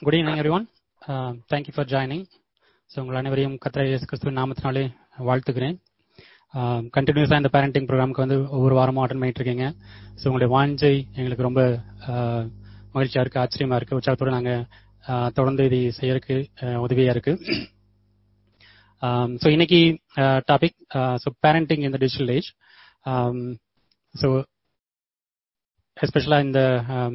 Good evening everyone thank you for joining so உங்கள் அனைவரையும் கத்திர இயேசு கிறிஸ்துவின் நாமத்தினாலே வாழ்த்துக்கிறேன் கண்டினியூஸாக இந்த பேரண்டிங் ப்ரோக்ராமுக்கு வந்து ஒவ்வொரு வாரமும் அட்டன் பண்ணிட்டு இருக்கீங்க ஸோ உங்களுடைய வாஞ்சை எங்களுக்கு ரொம்ப மகிழ்ச்சியாக இருக்குது ஆச்சரியமாக இருக்குது உற்சாகத்தோடு நாங்கள் தொடர்ந்து இது செய்யறதுக்கு உதவியாக இருக்குது ஸோ இன்னைக்கு டாபிக் ஸோ பேரண்டிங் இந்த டிஜிட்டல் ஏஜ் ஸோ எஸ்பெஷலாக இந்த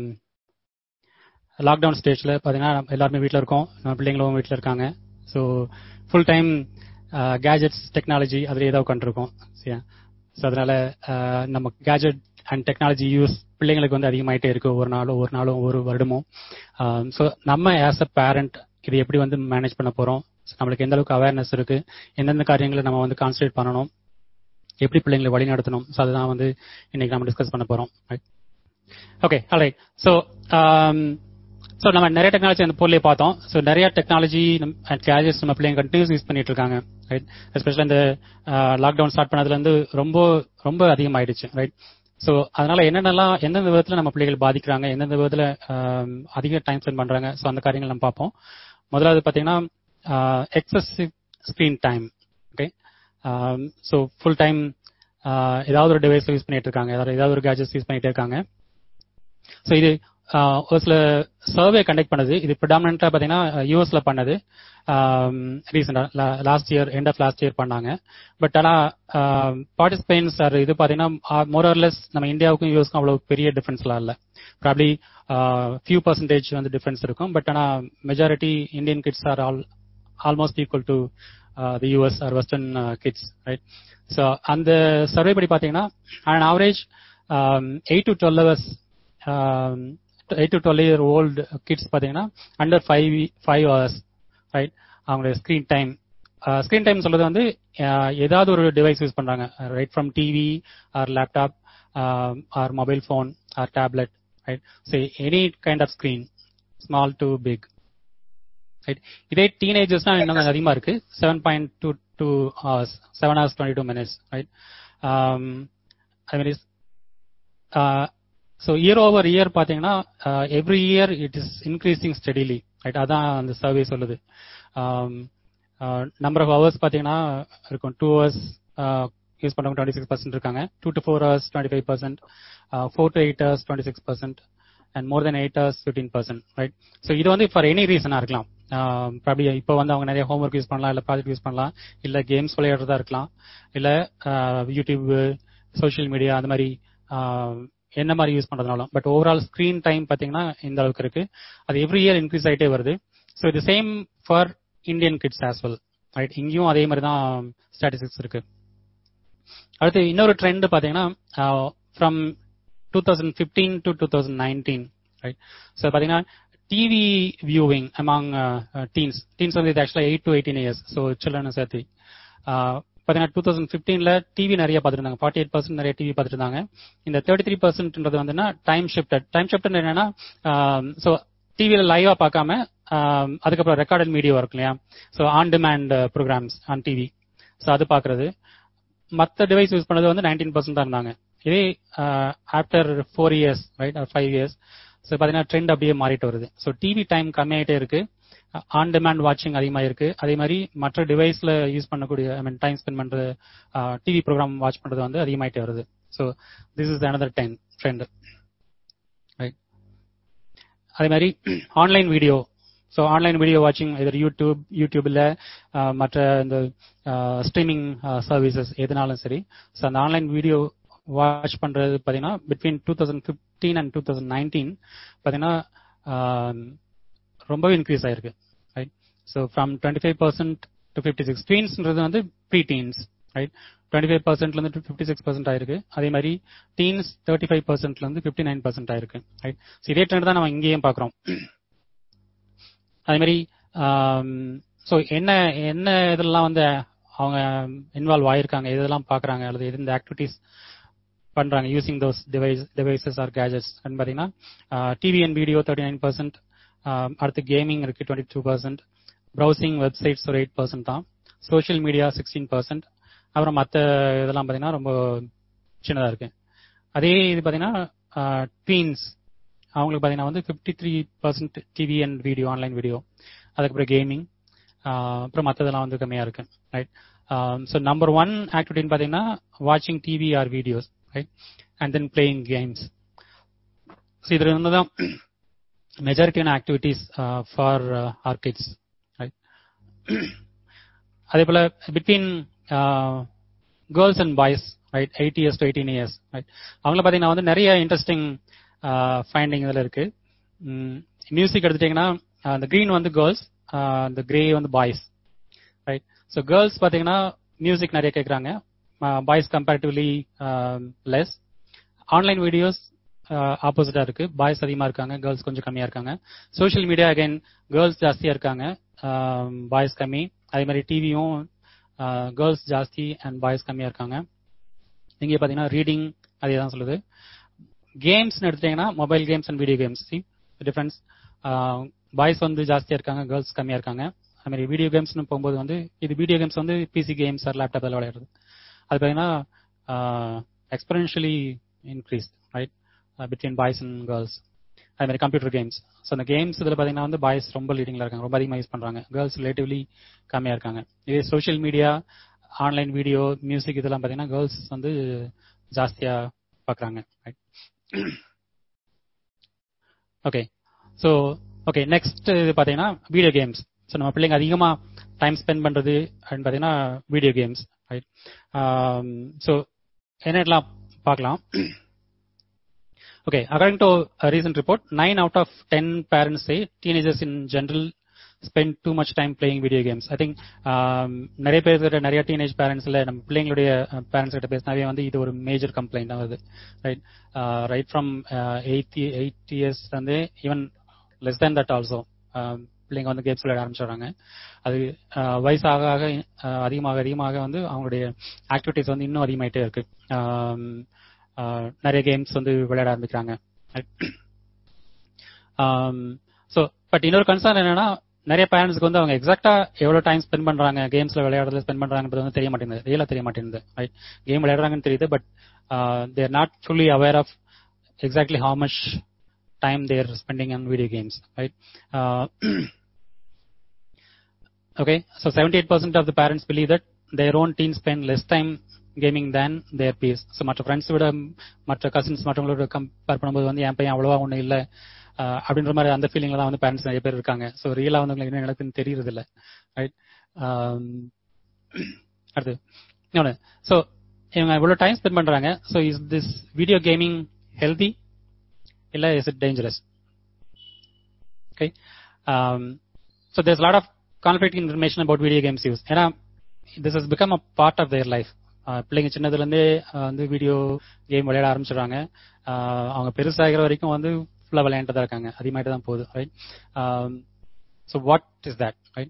லாக்டவுன் ஸ்டேஜில் பார்த்தீங்கன்னா எல்லாருமே வீட்டில் இருக்கோம் நம்ம பிள்ளைங்களும் வீட்டில் இருக்காங்க so full time gadgets technology அதில் ஏதோ உட்காந்துருக்கோம் சரியா ஸோ அதனால நம்ம கேஜெட் அண்ட் டெக்னாலஜி யூஸ் பிள்ளைங்களுக்கு வந்து அதிகமாயிட்டே இருக்கு ஒவ்வொரு நாளும் ஒவ்வொரு நாளும் ஒவ்வொரு வருடமும் ஸோ நம்ம ஆஸ் அ பேரண்ட் இது எப்படி வந்து மேனேஜ் பண்ண போறோம் நம்மளுக்கு எந்த அளவுக்கு அவேர்னஸ் இருக்கு எந்தெந்த காரியங்களை நம்ம வந்து கான்சன்ட்ரேட் பண்ணணும் எப்படி பிள்ளைங்களை வழி நடத்தணும் ஸோ அதுதான் வந்து இன்னைக்கு நம்ம டிஸ்கஸ் பண்ண போறோம் ஓகே ரைட் ஸோ ஸோ நம்ம நிறைய டெக்னாலஜி அந்த பொருளே பார்த்தோம் ஸோ நிறைய டெக்னாலஜி அண்ட் கேஜெட்ஸ் நம்ம பிள்ளைங்க கண்டினியூஸ் யூஸ் பண்ணிட்டு இருக்காங்க ரைட் எஸ்பெஷலி இந்த லாக்டவுன் ஸ்டார்ட் பண்ணதுல இருந்து ரொம்ப ரொம்ப அதிகமாயிடுச்சு ரைட் ஸோ அதனால என்னென்னலாம் எந்தெந்த விதத்தில் நம்ம பிள்ளைகள் பாதிக்கிறாங்க எந்தெந்த விதத்தில் அதிக டைம் ஸ்பெண்ட் பண்றாங்க ஸோ அந்த காரியங்கள் நம்ம பார்ப்போம் முதலாவது பார்த்தீங்கன்னா excessive screen time okay so full time ஏதாவது ஒரு டிவைஸ் யூஸ் பண்ணிட்டு இருக்காங்க ஏதாவது ஒரு கேஜெட்ஸ் யூஸ் பண்ணிட்டு இருக்காங்க ஸோ இது ஒரு சில சர்வே கண்டக்ட் பண்ணது இது ப்ரிடாமினா பார்த்தீங்கன்னா யூஎஸ்ல பண்ணது ரீசெண்டா last year end of last year பண்ணாங்க பட் ஆனால் பார்ட்டிசிபென்ட்ஸ் ஆர் இது பார்த்தீங்கன்னா மோரர்லெஸ் நம்ம இந்தியாவுக்கும் யூஎஸ்க்கும் அவ்வளோ பெரிய டிஃபரன்ஸ்லாம் இல்லை ப்ராப்ளி ஃபியூ பர்சன்டேஜ் வந்து டிஃபரன்ஸ் இருக்கும் பட் ஆனால் majority Indian kids are all almost equal to the US or western kids right so அந்த சர்வே படி பார்த்தீங்கன்னா and average eight to twelve hours eight to twelve year old kids பார்த்தீங்கன்னா under five five hours right அவங்களுடைய screen time screen time சொல்றது வந்து ஏதாவது ஒரு device use பண்றாங்க right from TV or laptop or mobile phone R tablet right so any kind of screen small to big right இதே டீனேஜர்ஸ்னா இன்னும் அதிகமா இருக்கு seven point two two hours seven hours twenty two minutes right அது மாதிரி so year over year பார்த்தீங்கன்னா every year it is increasing steadily right அதான் அந்த சர்வே சொல்லுது நம்பர் ஆஃப் ஹவர்ஸ் பார்த்தீங்கன்னா இருக்கும் டூ ஹவர்ஸ் யூஸ் பண்ணவங்க டுவெண்ட்டி சிக்ஸ் பர்சன்ட் இருக்காங்க two to four hours twenty five percent four to eight hours twenty six percent and more than eight hours fifteen percent right so இது வந்து for any ரீசனாக இருக்கலாம் probably இப்போ வந்து அவங்க நிறைய ஹோம் ஒர்க் யூஸ் பண்ணலாம் இல்லை ப்ராஜெக்ட் யூஸ் பண்ணலாம் இல்லை கேம்ஸ் விளையாடுறதா இருக்கலாம் இல்லை யூடியூப் சோஷியல் மீடியா அந்த மாதிரி என்ன மாதிரி யூஸ் பண்றதுனாலும் பட் ஓவரால் ஸ்கிரீன் டைம் பாத்தீங்கன்னா இந்த அளவுக்கு இருக்கு அது எவ்ரி இயர் இன்க்ரீஸ் ஆகிட்டே வருது ஸோ இது same for Indian kids as well right இங்கேயும் அதே மாதிரி தான் ஸ்டாட்டிஸ்டிக்ஸ் இருக்கு அடுத்து இன்னொரு ட்ரெண்ட் பாத்தீங்கன்னா from two thousand fifteen to two thousand nineteen right so பாத்தீங்கன்னா TV viewing among teens teens வந்து இது ஆக்சுவலாக eight to eighteen years so children சேர்த்து பார்த்தீங்கன்னா டூ தௌசண்ட் ஃபிஃப்டீன்ல டிவி நிறைய பார்த்துருந்தாங்க ஃபார்ட்டி எயிட் பர்சன்ட் நிறைய டிவி பார்த்துட்டு இருந்தாங்க இந்த தேர்ட்டி த்ரீ பர்சன்ட்ன்றது வந்துன்னா டைம் ஷிஃப்டட் டைம் ஷிஃப்ட் என்னன்னா ஸோ டிவியில லைவா பார்க்காம அதுக்கப்புறம் ரெக்கார்டட் மீடியா இருக்கு இல்லையா so on demand programs on TV so அது பார்க்கறது மற்ற டிவைஸ் யூஸ் பண்ணது வந்து நைன்டீன் பர்சன்ட் தான் இருந்தாங்க இதே after four years right five years so பார்த்தீங்கன்னா ட்ரெண்ட் அப்படியே மாறிட்டு வருது ஸோ டிவி டைம் கம்மியாயிட்டே இருக்கு ஆன் டிமாண்ட் வாட்சிங் அதிகமாக இருக்கு அதே மாதிரி மற்ற டிவைஸ்ல யூஸ் பண்ணக்கூடிய ஐ மீன் டைம் ஸ்பெண்ட் பண்றது டிவி ப்ரோக்ராம் வாட்ச் பண்றது வந்து அதிகமாயிட்டே வருது so this is another time trend right அதே மாதிரி online video so online video வாட்சிங் இதர் யூடியூப் யூடியூப்ல மற்ற இந்த ஸ்ட்ரீமிங் சர்வீசஸ் எதுனாலும் சரி ஸோ அந்த ஆன்லைன் வீடியோ வாட்ச் பண்றது பார்த்தீங்கன்னா between two thousand fifteen and two thousand nineteen பார்த்தீங்கன்னா ரொம்பவே இன்க்ரீஸ் ஆயிருக்கு right so from twenty five percent to fifty six டீன்ஸ்ன்றது வந்து pre teens right twenty five பர்சன்ட்ல இருந்து ஃபிஃப்டி சிக்ஸ் பர்சன்ட் ஆயிருக்கு அதே மாதிரி டீன்ஸ் தேர்ட்டி ஃபைவ் பர்சன்ட்ல இருந்து ஃபிஃப்டி நைன் பர்சன்ட் ஆயிருக்கு ரைட் ஸோ இதே ட்ரெண்ட் தான் நம்ம இங்கேயும் பார்க்குறோம் அதே மாதிரி ஸோ என்ன என்ன இதெல்லாம் வந்து அவங்க இன்வால்வ் ஆயிருக்காங்க இதெல்லாம் பார்க்குறாங்க அல்லது எந்த ஆக்டிவிட்டிஸ் பண்றாங்க using those device devices or gadgets பார்த்தீங்கன்னா TV and video thirty nine percent அடுத்து கேமிங் இருக்கு twenty two percent browsing websites ஒரு எயிட் பர்சன்ட் தான் சோஷியல் மீடியா சிக்ஸ்டீன் பர்சன்ட் அப்புறம் மற்ற இதெல்லாம் பார்த்தீங்கன்னா ரொம்ப சின்னதாக இருக்கு அதே இது பார்த்தீங்கன்னா ட்வீன்ஸ் அவங்களுக்கு பார்த்தீங்கன்னா வந்து fifty three percent TV and video online video அதுக்கப்புறம் கேமிங் அப்புறம் மற்றதெல்லாம் வந்து கம்மியாக இருக்கு ரைட் ஸோ நம்பர் ஒன் ஆக்டிவிட்டின்னு பார்த்தீங்கன்னா வாட்சிங் TV or videos right and then playing games so இதில் இருந்து தான் மெஜாரிட்டியான activities for our kids right அதே போல் between girls and boys right eight years to eighteen years right அவங்கள பார்த்தீங்கன்னா வந்து நிறைய இன்ட்ரெஸ்டிங் ஃபைண்டிங் இதில் இருக்கு மியூசிக் எடுத்துட்டீங்கன்னா அந்த க்ரீன் வந்து கேர்ள்ஸ் அந்த கிரே வந்து பாய்ஸ் ரைட் ஸோ கேர்ள்ஸ் பார்த்தீங்கன்னா மியூசிக் நிறைய கேட்குறாங்க boys comparatively less online videos ஆப்போசிட்டா இருக்கு பாய்ஸ் அதிகமா இருக்காங்க கேர்ள்ஸ் கொஞ்சம் கம்மியா இருக்காங்க சோஷியல் மீடியா அகைன் கேர்ள்ஸ் ஜாஸ்தியா இருக்காங்க பாய்ஸ் கம்மி அதே மாதிரி டிவியும் கேர்ள்ஸ் ஜாஸ்தி அண்ட் பாய்ஸ் கம்மியா இருக்காங்க இங்க பாத்தீங்கன்னா ரீடிங் அதே தான் சொல்லுது கேம்ஸ் எடுத்துட்டீங்கன்னா mobile games and video games difference boys வந்து ஜாஸ்தியா இருக்காங்க கேர்ள்ஸ் கம்மியா இருக்காங்க அது மாதிரி வீடியோ கேம்ஸ்னு போகும்போது வந்து இது வீடியோ கேம்ஸ் வந்து பிசி கேம்ஸ் ஆர் லேப்டாப் அதில் விளையாடுறது அது பார்த்தீங்கன்னா exponentially increase right between boys and girls அது மாதிரி கம்ப்யூட்டர் கேம்ஸ் ஸோ அந்த கேம்ஸ் இதில் பார்த்தீங்கன்னா வந்து பாய்ஸ் ரொம்ப லீடிங்ல இருக்காங்க ரொம்ப அதிகமாக யூஸ் பண்றாங்க கேர்ள்ஸ் ரிலேட்டிவ்லி கம்மியாக இருக்காங்க இதே social media online video music இதெல்லாம் பார்த்தீங்கன்னா கேர்ள்ஸ் வந்து ஜாஸ்தியா பார்க்குறாங்க right okay so okay next இது பார்த்தீங்கன்னா வீடியோ கேம்ஸ் ஸோ நம்ம பிள்ளைங்க அதிகமாக டைம் ஸ்பெண்ட் பண்ணுறது அப்படின்னு பார்த்தீங்கன்னா வீடியோ கேம்ஸ் ரைட் ஸோ என்னெல்லாம் பார்க்கலாம் Okay, according to a recent report, 9 out of 10 parents say teenagers in general spend too much time playing video games. I think um, நிறைய பேர் கிட்ட நிறைய டீனேஜ் பேரண்ட்ஸ்ல நம்ம பிள்ளைங்களுடைய பேரண்ட்ஸ் கிட்ட பேசினாவே வந்து இது ஒரு மேஜர் கம்ப்ளைண்ட் ஆகுது right right from eight eight years வந்து even less than that also பிள்ளைங்க வந்து கேம்ஸ் விளையாட ஆரம்பிச்சிடுறாங்க அது வயசு ஆக ஆக அதிகமாக அதிகமாக வந்து அவங்களுடைய ஆக்டிவிட்டிஸ் வந்து இன்னும் அதிகமாயிட்டே இருக்கு நிறைய கேம்ஸ் வந்து விளையாட ஆரம்பிக்கிறாங்க ஸோ பட் இன்னொரு கன்சர்ன் என்னன்னா நிறைய பேரண்ட்ஸ்க்கு வந்து அவங்க எக்ஸாக்டா எவ்வளவு டைம் ஸ்பெண்ட் பண்றாங்க கேம்ஸ்ல விளையாடுறதுல ஸ்பெண்ட் பண்றாங்கன்றது வந்து தெரிய மாட்டேங்குது ரியலா தெரிய மாட்டேங்குது ரைட் கேம் விளையாடுறாங்கன்னு தெரியுது but they're not fully aware of exactly how much time they're spending on video games right okay so 78% of the parents believe that their own teens spend less time gaming than their peers so மற்ற friends விட மற்ற cousins மற்றவங்களோட compare பண்ணும்போது வந்து என் பையன் அவ்வளவா ஒன்றும் இல்லை அப்படின்ற மாதிரி அந்த ஃபீலிங்ல தான் வந்து பேரண்ட்ஸ் நிறைய பேர் இருக்காங்க ஸோ ரியலா வந்து உங்களுக்கு என்ன நடக்குதுன்னு தெரியறது இல்லை ரைட் அடுத்து இன்னொன்று ஸோ இவங்க இவ்வளோ டைம் ஸ்பெண்ட் பண்றாங்க so is this video gaming healthy இல்லை is it dangerous okay so there's lot of conflict information about video games use ஏன்னா this is become a part of their life பிள்ளைங்க சின்னதுல இருந்தே வந்து video game விளையாட ஆரம்பிச்சிடுறாங்க அவங்க பெருசாகிற வரைக்கும் வந்து ஃபுல்லா விளையாண்டு தான் இருக்காங்க அதிகமாயிட்டு தான் போகுது right so what is that right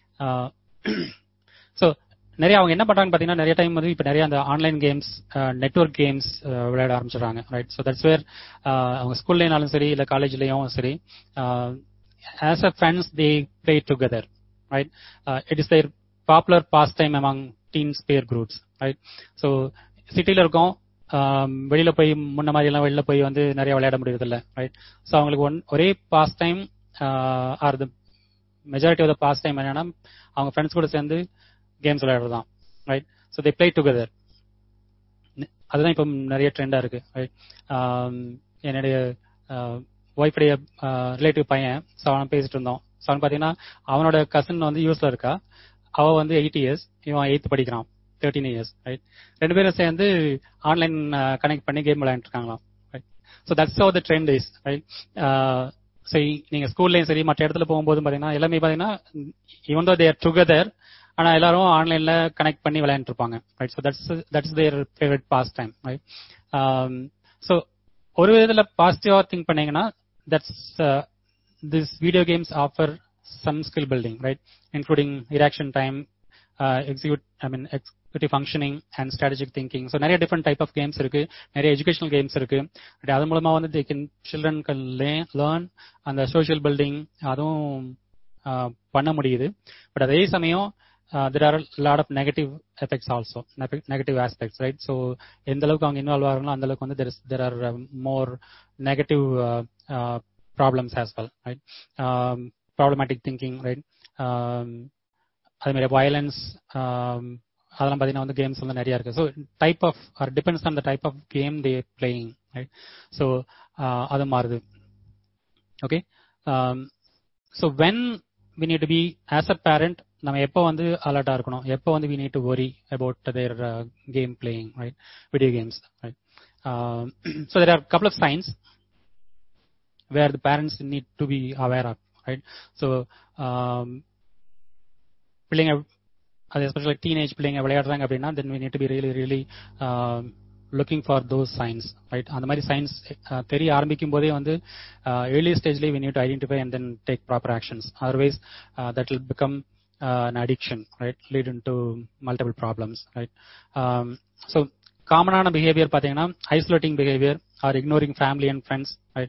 so நிறைய அவங்க என்ன பண்றாங்க பாத்தீங்கன்னா நிறைய டைம் வந்து இப்ப நிறைய அந்த ஆன்லைன் கேம்ஸ் நெட்ஒர்க் கேம்ஸ் விளையாட ஆரம்பிச்சிடுறாங்க ரைட் ஸோ தட்ஸ் வேர் அவங்க ஸ்கூல்லனாலும் சரி இல்ல காலேஜ்லயும் சரி as a friends they play together right it is their popular pastime among teens peer groups right so சிட்டில இருக்கோம் வெளியில போய் முன்ன மாதிரி எல்லாம் வெளியில போய் வந்து நிறைய விளையாட முடியறது இல்ல ரைட் ஸோ அவங்களுக்கு ஒன் ஒரே pastime or the majority of the pastime என்னன்னா அவங்க ஃப்ரெண்ட்ஸ் கூட சேர்ந்து கேம்ஸ் விளையாடுறது தான் right so they play together அதுதான் இப்போ நிறைய ட்ரெண்டா இருக்கு ரைட் என்னுடைய ஒய்ஃபுடைய ரிலேட்டிவ் பையன் ஸோ அவன் பேசிட்டு இருந்தோம் ஸோ அவன் பார்த்தீங்கன்னா அவனோட கசின் வந்து யூஎஸ்ல இருக்கா அவ வந்து எயிட் இயர்ஸ் இவன் எயித் படிக்கிறான் தேர்ட்டின் இயர்ஸ் ரைட் ரெண்டு பேரும் சேர்ந்து ஆன்லைன் கனெக்ட் பண்ணி கேம் விளையாண்டு இருக்காங்களாம் right so that's how the trend is right so நீங்க ஸ்கூல்லையும் சரி மற்ற இடத்துல போகும்போது பாத்தீங்கன்னா எல்லாமே பாத்தீங்கன்னா இவன் தோ தேர் டுகெதர் ஆனா எல்லாரும் ஆன்லைன்ல கனெக்ட் பண்ணி விளையாண்டு இருப்பாங்க right so that's that's their favourite pastime right so ஒரு விதத்துல பாசிட்டிவா திங்க் பண்ணீங்கன்னா that's this video games offer some skill building, right? Including reaction time, uh, execute, I mean, executive functioning and strategic thinking. So நிறைய different type of games இருக்கு நிறைய educational games இருக்கு அது மூலமா வந்து they can children can learn அந்த social building அதுவும் பண்ண முடியுது பட் அதே சமயம் there are lot of negative effects also negative aspects right so எந்த அளவுக்கு அவங்க இன்வால்வ் ஆகிறாங்களோ அந்த அளவுக்கு வந்து there there are more negative problems as well right problematic thinking right அதே மாதிரி வயலன்ஸ் அதெல்லாம் பார்த்தீங்கன்னா வந்து கேம்ஸ் வந்து நிறைய இருக்கு so type of are depends on the type of game they playing right so அது மாறுது okay so when we need to be as a parent நம்ம எப்போ வந்து அலர்ட்டா இருக்கணும் எப்போ வந்து we need to worry about their game playing right video games right so there are couple of signs where the parents need to be aware of right so பிள்ளைங்க அது especially teenage பிள்ளைங்க விளையாடுறாங்க அப்படின்னா then we need to be really really looking for those signs right அந்த மாதிரி signs தெரிய ஆரம்பிக்கும் போதே வந்து ஏர்லி ஸ்டேஜ்லேயே we need to identify and then take proper actions otherwise that will become an addiction right lead into multiple problems right um, so காமனான behaviour பார்த்தீங்கன்னா isolating behaviour or ignoring family and friends right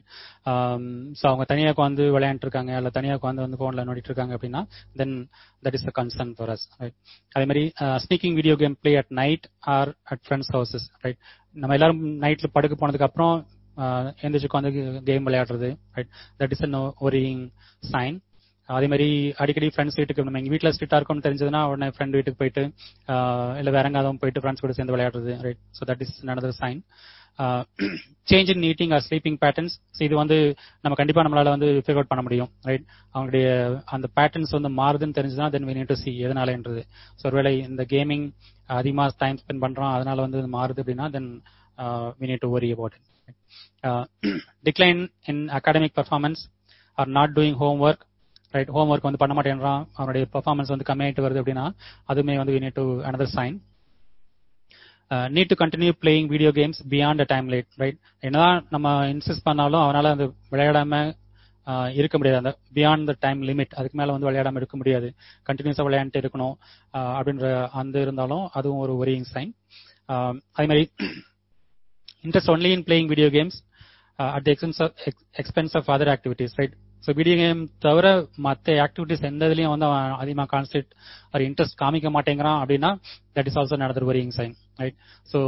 so அவங்க தனியாக உட்காந்து விளையாண்டுருக்காங்க இல்லை தனியாக உட்காந்து வந்து ஃபோனில் நோண்டிட்டு இருக்காங்க அப்படின்னா then that is a concern for us right அதே மாதிரி sneaking video game play at night or at friends houses right நம்ம எல்லாரும் நைட்ல படுக்க போனதுக்கு அப்புறம் எந்திரிச்சு உட்காந்து கேம் விளையாடுறது right that is a worrying sign அதே மாதிரி அடிக்கடி ஃப்ரெண்ட்ஸ் வீட்டுக்கு நம்ம எங்க வீட்டில் ஸ்ட்ரிக்டா இருக்கும்னு தெரிஞ்சதுன்னா உடனே ஃப்ரெண்ட் வீட்டுக்கு போயிட்டு இல்லை வேற எங்காவது போயிட்டு ஃப்ரெண்ட்ஸ் கூட சேர்ந்து விளையாடுறது right so that is another sign change in eating or sleeping patterns இது வந்து நம்ம கண்டிப்பா நம்மளால வந்து ஃபிகர் அவுட் பண்ண முடியும் ரைட் அவங்களுடைய அந்த பேட்டர்ன்ஸ் வந்து மாறுதுன்னு தெரிஞ்சுதான் then we need to see எதனாலன்றது ஸோ ஒருவேளை இந்த கேமிங் அதிகமாக டைம் ஸ்பெண்ட் பண்றோம் அதனால வந்து மாறுது அப்படின்னா then we need to worry about it decline in academic performance or not doing homework right homework வந்து பண்ண மாட்டேன்றான் அவனுடைய பெர்ஃபார்மன்ஸ் வந்து கம்மியாயிட்டு வருது அப்படின்னா அதுவுமே வந்து we need to another sign need to continue playing video games beyond a time late right என்னதான் நம்ம இன்சிஸ்ட் பண்ணாலும் அவனால அந்த விளையாடாம இருக்க முடியாது அந்த பியாண்ட் த டைம் லிமிட் அதுக்கு மேல வந்து விளையாடாம இருக்க முடியாது கண்டினியூஸா விளையாண்டுட்டு இருக்கணும் அப்படின்ற அந்த இருந்தாலும் அதுவும் ஒரு ஒரியிங் சைன் அதே மாதிரி interest only in playing video games at the expense of expense of other activities right so video game தவிர மற்ற ஆக்டிவிட்டிஸ் எந்த இதுலயும் வந்து அவன் அதிகமாக கான்சென்ட்ரேட் ஒரு இன்ட்ரெஸ்ட் காமிக்க மாட்டேங்கிறான் அப்படின்னா that is also another worrying sign right so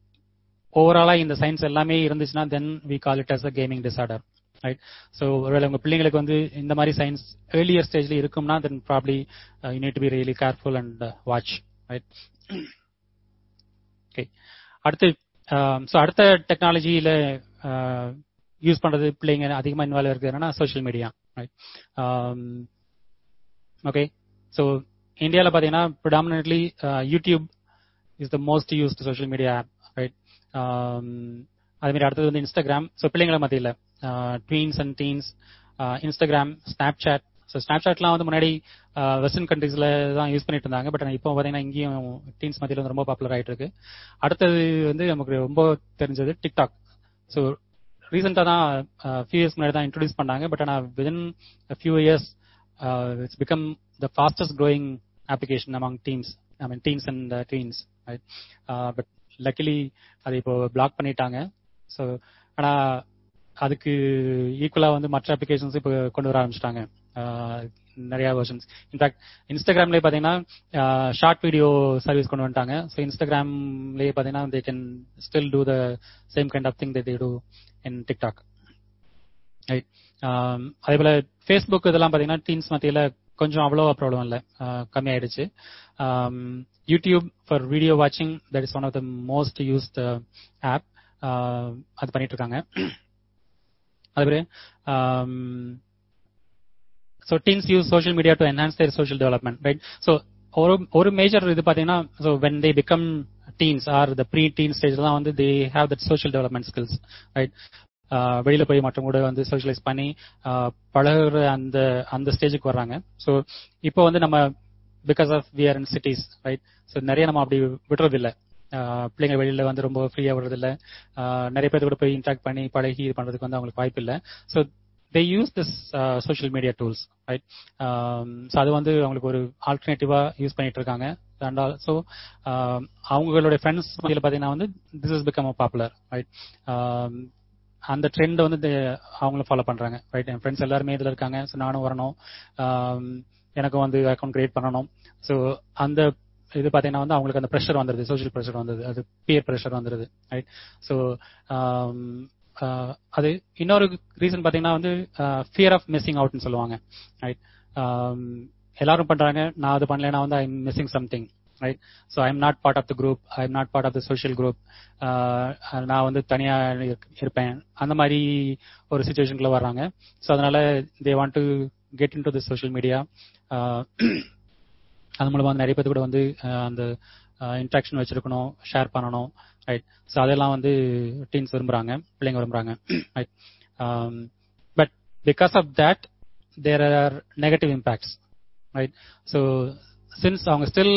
ஓவராலா இந்த சயின்ஸ் எல்லாமே இருந்துச்சுன்னா then we call it as a gaming disorder right so ஒருவேளை உங்க பிள்ளைங்களுக்கு வந்து இந்த மாதிரி சயின்ஸ் ஏர்லியர் ஸ்டேஜ்ல இருக்கும்னா then probably you need to be really careful and watch right okay அடுத்து ஸோ அடுத்த டெக்னாலஜியில யூஸ் பண்றது பிள்ளைங்க அதிகமா இன்வால்வ் இருக்கு என்னன்னா social media right okay so இந்தியாவில் பார்த்தீங்கன்னா predominantly YouTube is the most used social media app right அதே மாதிரி அடுத்தது வந்து இன்ஸ்டாகிராம் ஸோ பிள்ளைங்களை மத்தியில் tweens and teens Instagram Snapchat so ஸ்னாப் சாட்லாம் வந்து முன்னாடி வெஸ்டர்ன் கண்ட்ரீஸ்ல தான் யூஸ் பண்ணிட்டு இருந்தாங்க பட் இப்போ பார்த்தீங்கன்னா இங்கேயும் டீன்ஸ் மத்தியில் வந்து ரொம்ப பாப்புலர் ஆயிட்டு இருக்கு அடுத்தது வந்து நமக்கு ரொம்ப தெரிஞ்சது டிக்டாக் ஸோ ரீசெண்டாக தான் ஃபியூ இயர்ஸ் முன்னாடி தான் இன்ட்ரடியூஸ் பண்ணாங்க பட் ஆனால் within few years it's become the fastest growing application among teams I mean teens and tweens right but luckily அதை இப்போ பிளாக் பண்ணிட்டாங்க ஸோ ஆனால் அதுக்கு ஈக்குவலா வந்து மற்ற அப்ளிகேஷன்ஸ் இப்போ கொண்டு வர ஆரம்பிச்சிட்டாங்க நிறைய வெர்ஷன்ஸ் இன்ஃபேக்ட் இன்ஸ்டாகிராம்லேயே பார்த்தீங்கன்னா ஷார்ட் வீடியோ சர்வீஸ் கொண்டு வந்துட்டாங்க ஸோ இன்ஸ்டாகிராம்லேயே பார்த்தீங்கன்னா they can still do the same kind of thing they do in TikTok right அதே போல ஃபேஸ்புக் இதெல்லாம் பார்த்தீங்கன்னா டீன்ஸ் மத்தியில் கொஞ்சம் அவ்வளோ ப்ராப்ளம் இல்லை கம்மியாயிடுச்சு யூடியூப் ஃபார் வீடியோ வாட்சிங் that is one of the most used app அது பண்ணிட்டு இருக்காங்க அதுபோல so teens use social media to enhance their social development right so ஒரு ஒரு மேஜர் இது பார்த்தீங்கன்னா so when they become teens or the preteen stage தான் வந்து they have that social development skills right வெளியில போய் மற்றவங்க கூட வந்து சோஷியலைஸ் பண்ணி பழகுற அந்த அந்த ஸ்டேஜுக்கு வர்றாங்க ஸோ இப்போ வந்து நம்ம because of we are in cities right so நிறைய நம்ம அப்படி விடுறது இல்லை பிள்ளைங்க வெளியில வந்து ரொம்ப ஃப்ரீயா விடுறது இல்லை நிறைய பேர் கூட போய் இன்ட்ராக்ட் பண்ணி பழகி இது பண்றதுக்கு வந்து அவங்களுக்கு வாய்ப்பு இல்லை so they use this social media tools right so அது வந்து அவங்களுக்கு ஒரு ஆல்டர்னேட்டிவா யூஸ் பண்ணிட்டு இருக்காங்க அண்ட் ஆல்சோ அவங்களுடைய ஃப்ரெண்ட்ஸ் மத்தியில் பார்த்தீங்கன்னா வந்து this is become popular right அந்த ட்ரெண்ட் வந்து அவங்களும் ஃபாலோ பண்றாங்க ரைட் என் ஃப்ரெண்ட்ஸ் எல்லாருமே இதுல இருக்காங்க ஸோ நானும் வரணும் எனக்கும் வந்து அக்கௌண்ட் கிரியேட் பண்ணணும் ஸோ அந்த இது பாத்தீங்கன்னா வந்து அவங்களுக்கு அந்த ப்ரெஷர் வந்துருது சோஷியல் ப்ரெஷர் வந்தது அது பியர் ப்ரெஷர் வந்துருது ரைட் ஸோ அது இன்னொரு ரீசன் பாத்தீங்கன்னா வந்து ஃபியர் ஆஃப் மிஸ்ஸிங் அவுட்னு சொல்லுவாங்க ரைட் எல்லாரும் பண்றாங்க நான் அது பண்ணலைன்னா வந்து I missing something right so I am not part of the group I am not part of the social group நான் வந்து தனியா இருப்பேன் அந்த மாதிரி ஒரு சுச்சுவேஷனுக்குள்ள வர்றாங்க ஸோ அதனால they want to get in into the social media அது மூலமா நிறைய பேர் கூட வந்து அந்த இன்ட்ராக்ஷன் வச்சிருக்கணும் ஷேர் பண்ணணும் ரைட் ஸோ அதெல்லாம் வந்து டீன்ஸ் விரும்புறாங்க பிள்ளைங்க விரும்புறாங்க right but because of that there are negative impacts right so since அவங்க ஸ்டில்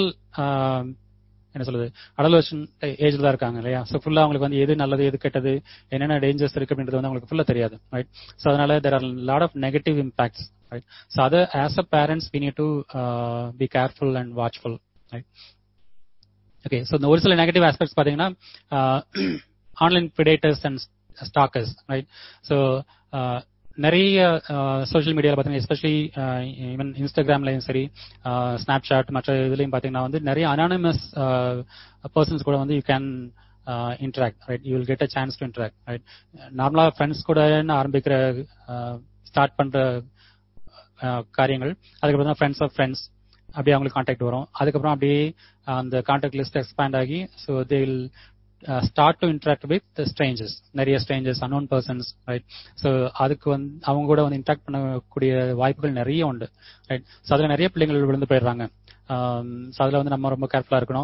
என்ன சொல்றது அடலோஷன் ஏஜ்ல தான் இருக்காங்க இல்லையா ஸோ ஃபுல்லா அவங்களுக்கு வந்து எது நல்லது எது கெட்டது என்னென்ன டேஞ்சர்ஸ் இருக்கு அப்படின்றது வந்து அவங்களுக்கு ஃபுல்லா தெரியாது ரைட் ஸோ அதனால there are lot of negative impacts right so அதை as a parents we need to be careful and watchful right okay so இந்த ஒரு சில நெகட்டிவ் ஆஸ்பெக்ட்ஸ் பார்த்தீங்கன்னா online predators and stalkers right so நிறைய social மீடியாவில் பார்த்தீங்கன்னா especially even இன்ஸ்டாகிராம்லையும் சரி snap chat மற்ற இதுலையும் பார்த்தீங்கன்னா வந்து நிறைய அனானிமஸ் பர்சன்ஸ் கூட வந்து you can interact right you will get a chance to interact right நார்மலாக ஃப்ரெண்ட்ஸ் கூட ஆரம்பிக்கிற ஸ்டார்ட் பண்ற காரியங்கள் அதுக்கப்புறம் தான் ஃப்ரெண்ட்ஸ் ஆஃப் ஃப்ரெண்ட்ஸ் அப்படியே அவங்களுக்கு கான்டாக்ட் வரும் அதுக்கப்புறம் அப்படியே அந்த கான்டாக்ட் லிஸ்ட் எக்ஸ்பேண்ட் ஆகி so they will start to interact with strangers நிறைய strangers unknown persons right so அதுக்கு வந்து அவங்க கூட வந்து இன்ட்ராக்ட் பண்ணக்கூடிய வாய்ப்புகள் நிறைய உண்டு ரைட் ஸோ அதில் நிறைய பிள்ளைங்கள் விழுந்து போயிடுறாங்க ஸோ அதில் வந்து நம்ம ரொம்ப கேர்ஃபுல்லாக இருக்கணும்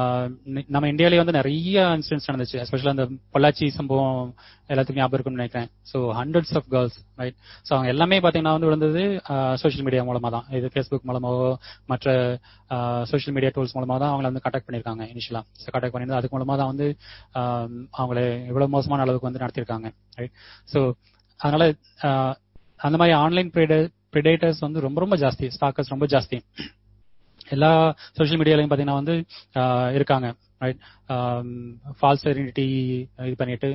நம்ம இந்தியாவிலேயே வந்து நிறைய இன்சிடென்ட்ஸ் நடந்துச்சு எஸ்பெஷலாக அந்த பொள்ளாச்சி சம்பவம் எல்லாத்துக்கும் ஞாபகம் இருக்கும்னு நினைக்கிறேன் so hundreds of girls right so அவங்க எல்லாமே பார்த்தீங்கன்னா வந்து விழுந்தது சோஷியல் மீடியா மூலமாக தான் இது ஃபேஸ்புக் மூலமாகவோ மற்ற சோஷியல் மீடியா டூல்ஸ் மூலமாக தான் அவங்கள வந்து கான்டாக்ட் பண்ணியிருக்காங்க இனிஷியலாக ஸோ கான்டாக்ட் பண்ணியிருந்தது அதுக்கு மூலமாக தான் வந்து அவங்கள இவ்வளோ மோசமான அளவுக்கு வந்து நடத்தியிருக்காங்க ரைட் ஸோ அதனால அந்த மாதிரி ஆன்லைன் ப்ரிடேட்டர்ஸ் வந்து ரொம்ப ரொம்ப ஜாஸ்தி ஸ்டாக்கர்ஸ் ரொம்ப ஜாஸ்தி எல்லா சோஷியல் மீடியாலையும் பார்த்தீங்கன்னா வந்து இருக்காங்க ரைட் ஃபால்ஸ் ஐடென்டிட்டி இது பண்ணிட்டு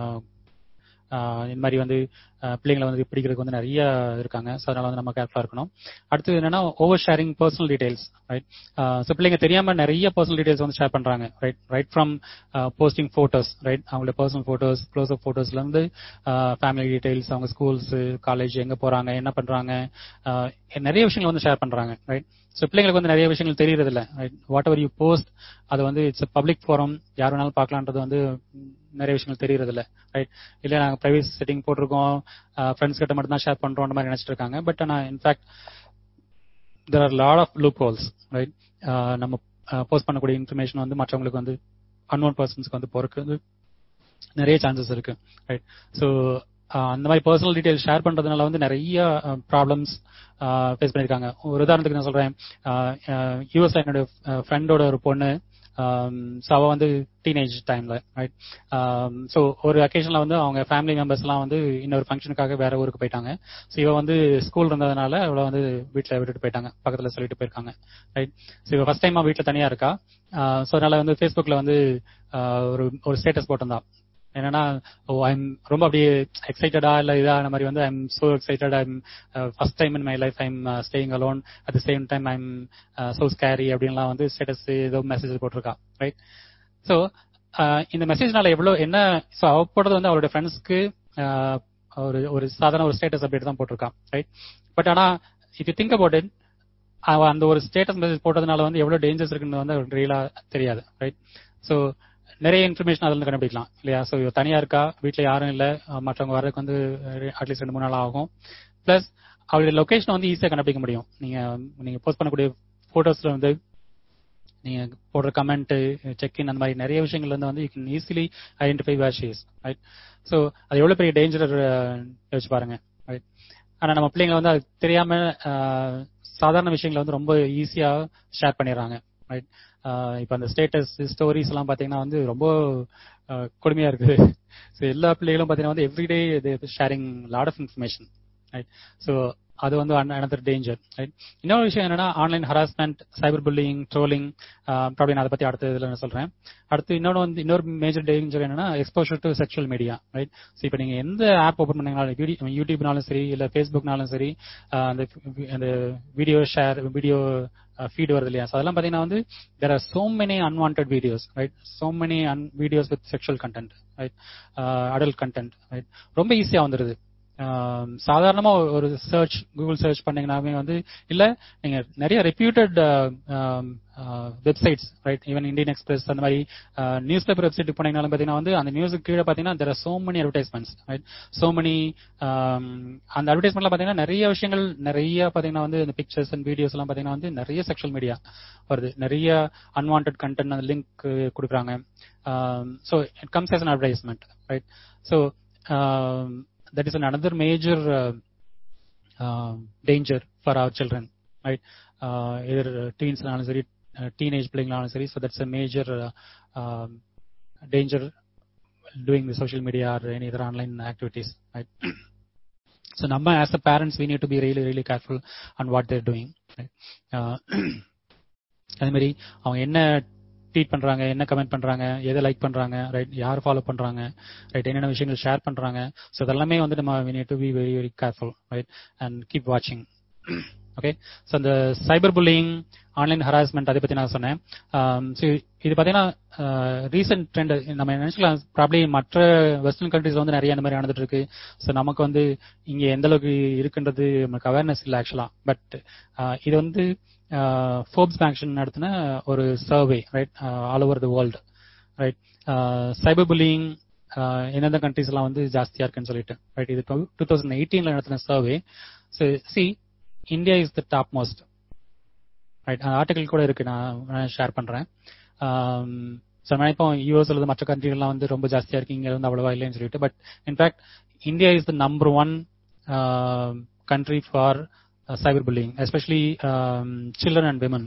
இந்த மாதிரி வந்து பிள்ளைங்களை வந்து பிடிக்கிறதுக்கு வந்து நிறைய இருக்காங்க ஸோ அதனால வந்து நம்ம கேர்ஃபுல்லாக இருக்கணும் அடுத்து என்னன்னா oversharing personal details right so பிள்ளைங்க தெரியாம நிறைய பர்சனல் டீடைல்ஸ் வந்து ஷேர் பண்றாங்க right right from posting photos right அவங்களோட பர்சனல் போட்டோஸ் க்ளோஸ் அப் போட்டோஸ்ல இருந்து ஃபேமிலி டீடைல்ஸ் அவங்க ஸ்கூல்ஸ் காலேஜ் எங்க போறாங்க என்ன பண்றாங்க நிறைய விஷயங்கள் வந்து ஷேர் பண்றாங்க ரைட் ஸோ பிள்ளைங்களுக்கு வந்து நிறைய விஷயங்கள் தெரியறது இல்லை வாட் எவர் யூ போஸ்ட் அது வந்து இட்ஸ் பப்ளிக் ஃபோரம் யார் வேணாலும் பார்க்கலான்றது வந்து நிறைய விஷயங்கள் தெரியறது இல்லை ரைட் இல்லை நாங்கள் ப்ரைவேட் செட்டிங் போட்டிருக்கோம் ஃப்ரெண்ட்ஸ் கிட்ட மட்டும் தான் ஷேர் பண்றோம் மாதிரி நினைச்சிட்டு இருக்காங்க பட் ஆனால் in fact there are lot of loopholes right நம்ம போஸ்ட் பண்ணக்கூடிய இன்ஃபர்மேஷன் வந்து மற்றவங்களுக்கு வந்து அன்னோன் பர்சன்ஸ்க்கு வந்து போறதுக்கு நிறைய சான்சஸ் இருக்கு ரைட் ஸோ அந்த மாதிரி பர்சனல் டீடைல்ஸ் ஷேர் பண்றதுனால வந்து நிறைய ப்ராப்ளம்ஸ் ஃபேஸ் பண்ணிருக்காங்க ஒரு உதாரணத்துக்கு நான் சொல்றேன் யூஎஸ் என்னோட ஃப்ரெண்டோட ஒரு பொண்ணு ஸோ அவ வந்து டீனேஜ் டைம்ல ரைட் ஸோ ஒரு அக்கேஷன்ல வந்து அவங்க ஃபேமிலி மெம்பர்ஸ் எல்லாம் வந்து இன்னொரு ஃபங்க்ஷனுக்காக வேற ஊருக்கு போயிட்டாங்க ஸோ இவ வந்து ஸ்கூல் இருந்ததுனால அவளை வந்து வீட்டில் விட்டுட்டு போயிட்டாங்க பக்கத்துல சொல்லிட்டு போயிருக்காங்க ரைட் ஸோ இவ ஃபர்ஸ்ட் டைம் வீட்டில் தனியா இருக்கா ஸோ அதனால வந்து ஃபேஸ்புக்ல வந்து ஒரு ஒரு ஸ்டேட்டஸ் போட்டிருந்தா என்னன்னா ஓ ஐம் ரொம்ப அப்படியே எக்ஸைட்டடா இல்ல இதான மாதிரி வந்து I'm so excited I'm first time in my life I'm staying alone at the same time I'm so scary அப்படின்லாம் வந்து ஸ்டேட்டஸ் ஏதோ மெசேஜ் போட்டிருக்கா ரைட் ஸோ இந்த மெசேஜ்னால எவ்வளவு என்ன ஸோ அவ போடுறது வந்து அவருடைய ஃப்ரெண்ட்ஸ்க்கு ஒரு ஒரு சாதாரண ஒரு ஸ்டேட்டஸ் அப்டேட் தான் போட்டிருக்கான் ரைட் பட் ஆனா if you think about it அவ அந்த ஒரு ஸ்டேட்டஸ் மெசேஜ் போட்டதுனால வந்து எவ்வளவு டேஞ்சர்ஸ் இருக்குன்னு வந்து ரியலா தெரியாது ரைட் ஸோ நிறைய இன்ஃபர்மேஷன் அதுல இருந்து கண்டுபிடிக்கலாம் இல்லையா ஸோ தனியா இருக்கா வீட்டுல யாரும் இல்ல மற்றவங்க வர்றதுக்கு வந்து அட்லீஸ்ட் ரெண்டு மூணு நாள் ஆகும் பிளஸ் அவருடைய லொகேஷன் வந்து ஈஸியா கண்டுபிடிக்க முடியும் நீங்க நீங்க போஸ்ட் பண்ணக்கூடிய போட்டோஸ்ல வந்து நீங்க போடுற கமெண்ட் செக் இன் அந்த மாதிரி நிறைய விஷயங்கள் வந்து வந்து you can easily identify where she's right so அது எவ்வளவு பெரிய டேஞ்சர் யோசிச்சு பாருங்க ரைட் ஆனா நம்ம பிள்ளைங்களை வந்து அது தெரியாம சாதாரண விஷயங்களை வந்து ரொம்ப ஈஸியா ஷேர் பண்ணிடுறாங்க ரைட் இப்போ அந்த ஸ்டேட்டஸ் ஸ்டோரிஸ் எல்லாம் பாத்தீங்கன்னா வந்து ரொம்ப கொடுமையா இருக்குது ஸோ எல்லா பிள்ளைகளும் பாத்தீங்கன்னா வந்து everyday sharing lot of information right so அது வந்து அனதர் டேஞ்சர் ரைட் இன்னொரு விஷயம் என்னன்னா online harassment cyber bullying trolling problem நான் அதை பத்தி அடுத்த இதுல நான் சொல்றேன் அடுத்து இன்னொன்று வந்து இன்னொரு மேஜர் டேஞ்சர் என்னன்னா exposure to sexual media right so இப்போ நீங்க எந்த ஆப் ஓப்பன் பண்ணீங்கனாலும் யூடியூப்னாலும் சரி இல்ல ஃபேஸ்புக்னாலும் சரி அந்த அந்த வீடியோ ஷேர் வீடியோ ஃபீட் வருது இல்லையா அதெல்லாம் பாத்தீங்கன்னா வந்து there are so many unwanted videos right so many un videos with sexual content right adult content right ரொம்ப ஈஸியா வந்துருது சாதாரணமா ஒரு சர்ச் கூகுள் சர்ச் பண்ணீங்கன்னாவே வந்து இல்ல நீங்க நிறைய reputed websites right even Indian Express அந்த மாதிரி நியூஸ் பேப்பர் வெப்சைட் போனீங்கனாலும் பாத்தீங்கன்னா வந்து அந்த நியூஸுக்கு கீழே பாத்தீங்கன்னா there are so many advertisements right so many அந்த அட்வர்டைஸ்மெண்ட்ல பாத்தீங்கன்னா நிறைய விஷயங்கள் நிறைய பாத்தீங்கன்னா வந்து இந்த பிக்சர்ஸ் அண்ட் வீடியோஸ் எல்லாம் பாத்தீங்கன்னா வந்து நிறைய செக்ஷுவல் மீடியா வருது நிறைய அன்வான்ட் கண்டென்ட் அந்த லிங்க் கொடுக்குறாங்க so it comes as an advertisement right so that is another major uh, uh, danger for our children right uh, either teens சரி teenage பிள்ளைங்களாலும் சரி so that's a major um, danger doing the social media or any other online activities right so நம்ம as a parents we need to be really really careful on what they're doing right அதே மாதிரி அவங்க என்ன tweet பண்றாங்க என்ன comment பண்றாங்க எதை like பண்றாங்க ரைட் யார் ஃபாலோ பண்றாங்க ரைட் என்னென்ன விஷயங்கள் ஷேர் பண்றாங்க ஸோ இதெல்லாமே வந்து நம்ம we need to be very very careful right and keep வாட்சிங் ஓகே ஸோ அந்த சைபர் புல்லிங் ஆன்லைன் ஹராஸ்மெண்ட் அதை பத்தி நான் சொன்னேன் ஸோ இது பார்த்தீங்கன்னா ரீசெண்ட் ட்ரெண்ட் நம்ம நினைச்சுக்கலாம் ப்ராப்ளி மற்ற வெஸ்டர்ன் கண்ட்ரீஸ் வந்து நிறைய அந்த மாதிரி நடந்துட்டு இருக்கு ஸோ நமக்கு வந்து இங்க எந்த அளவுக்கு இருக்குன்றது நமக்கு அவேர்னஸ் இல்லை ஆக்சுவலா பட் இது வந்து ஃபோர்ப்ஸ் மேக்ஷன் நடத்தின ஒரு survey right all over the world right cyber bullying எந்தெந்த கண்ட்ரிஸ் எல்லாம் வந்து ஜாஸ்தியா இருக்குன்னு சொல்லிட்டு ரைட் இது டூ தௌசண்ட் எயிட்டீன்ல நடத்தின survey see India is the top most right அந்த ஆர்டிகல் கூட இருக்கு நான் ஷேர் பண்றேன் ஸோ நான் இப்போ யூஎஸ் அல்லது மற்ற கண்ட்ரிகள்லாம் வந்து ரொம்ப ஜாஸ்தியா இருக்கு இங்க வந்து அவ்வளவா இல்லைன்னு சொல்லிட்டு but in fact India is the number one country for cyber bullying especially children and women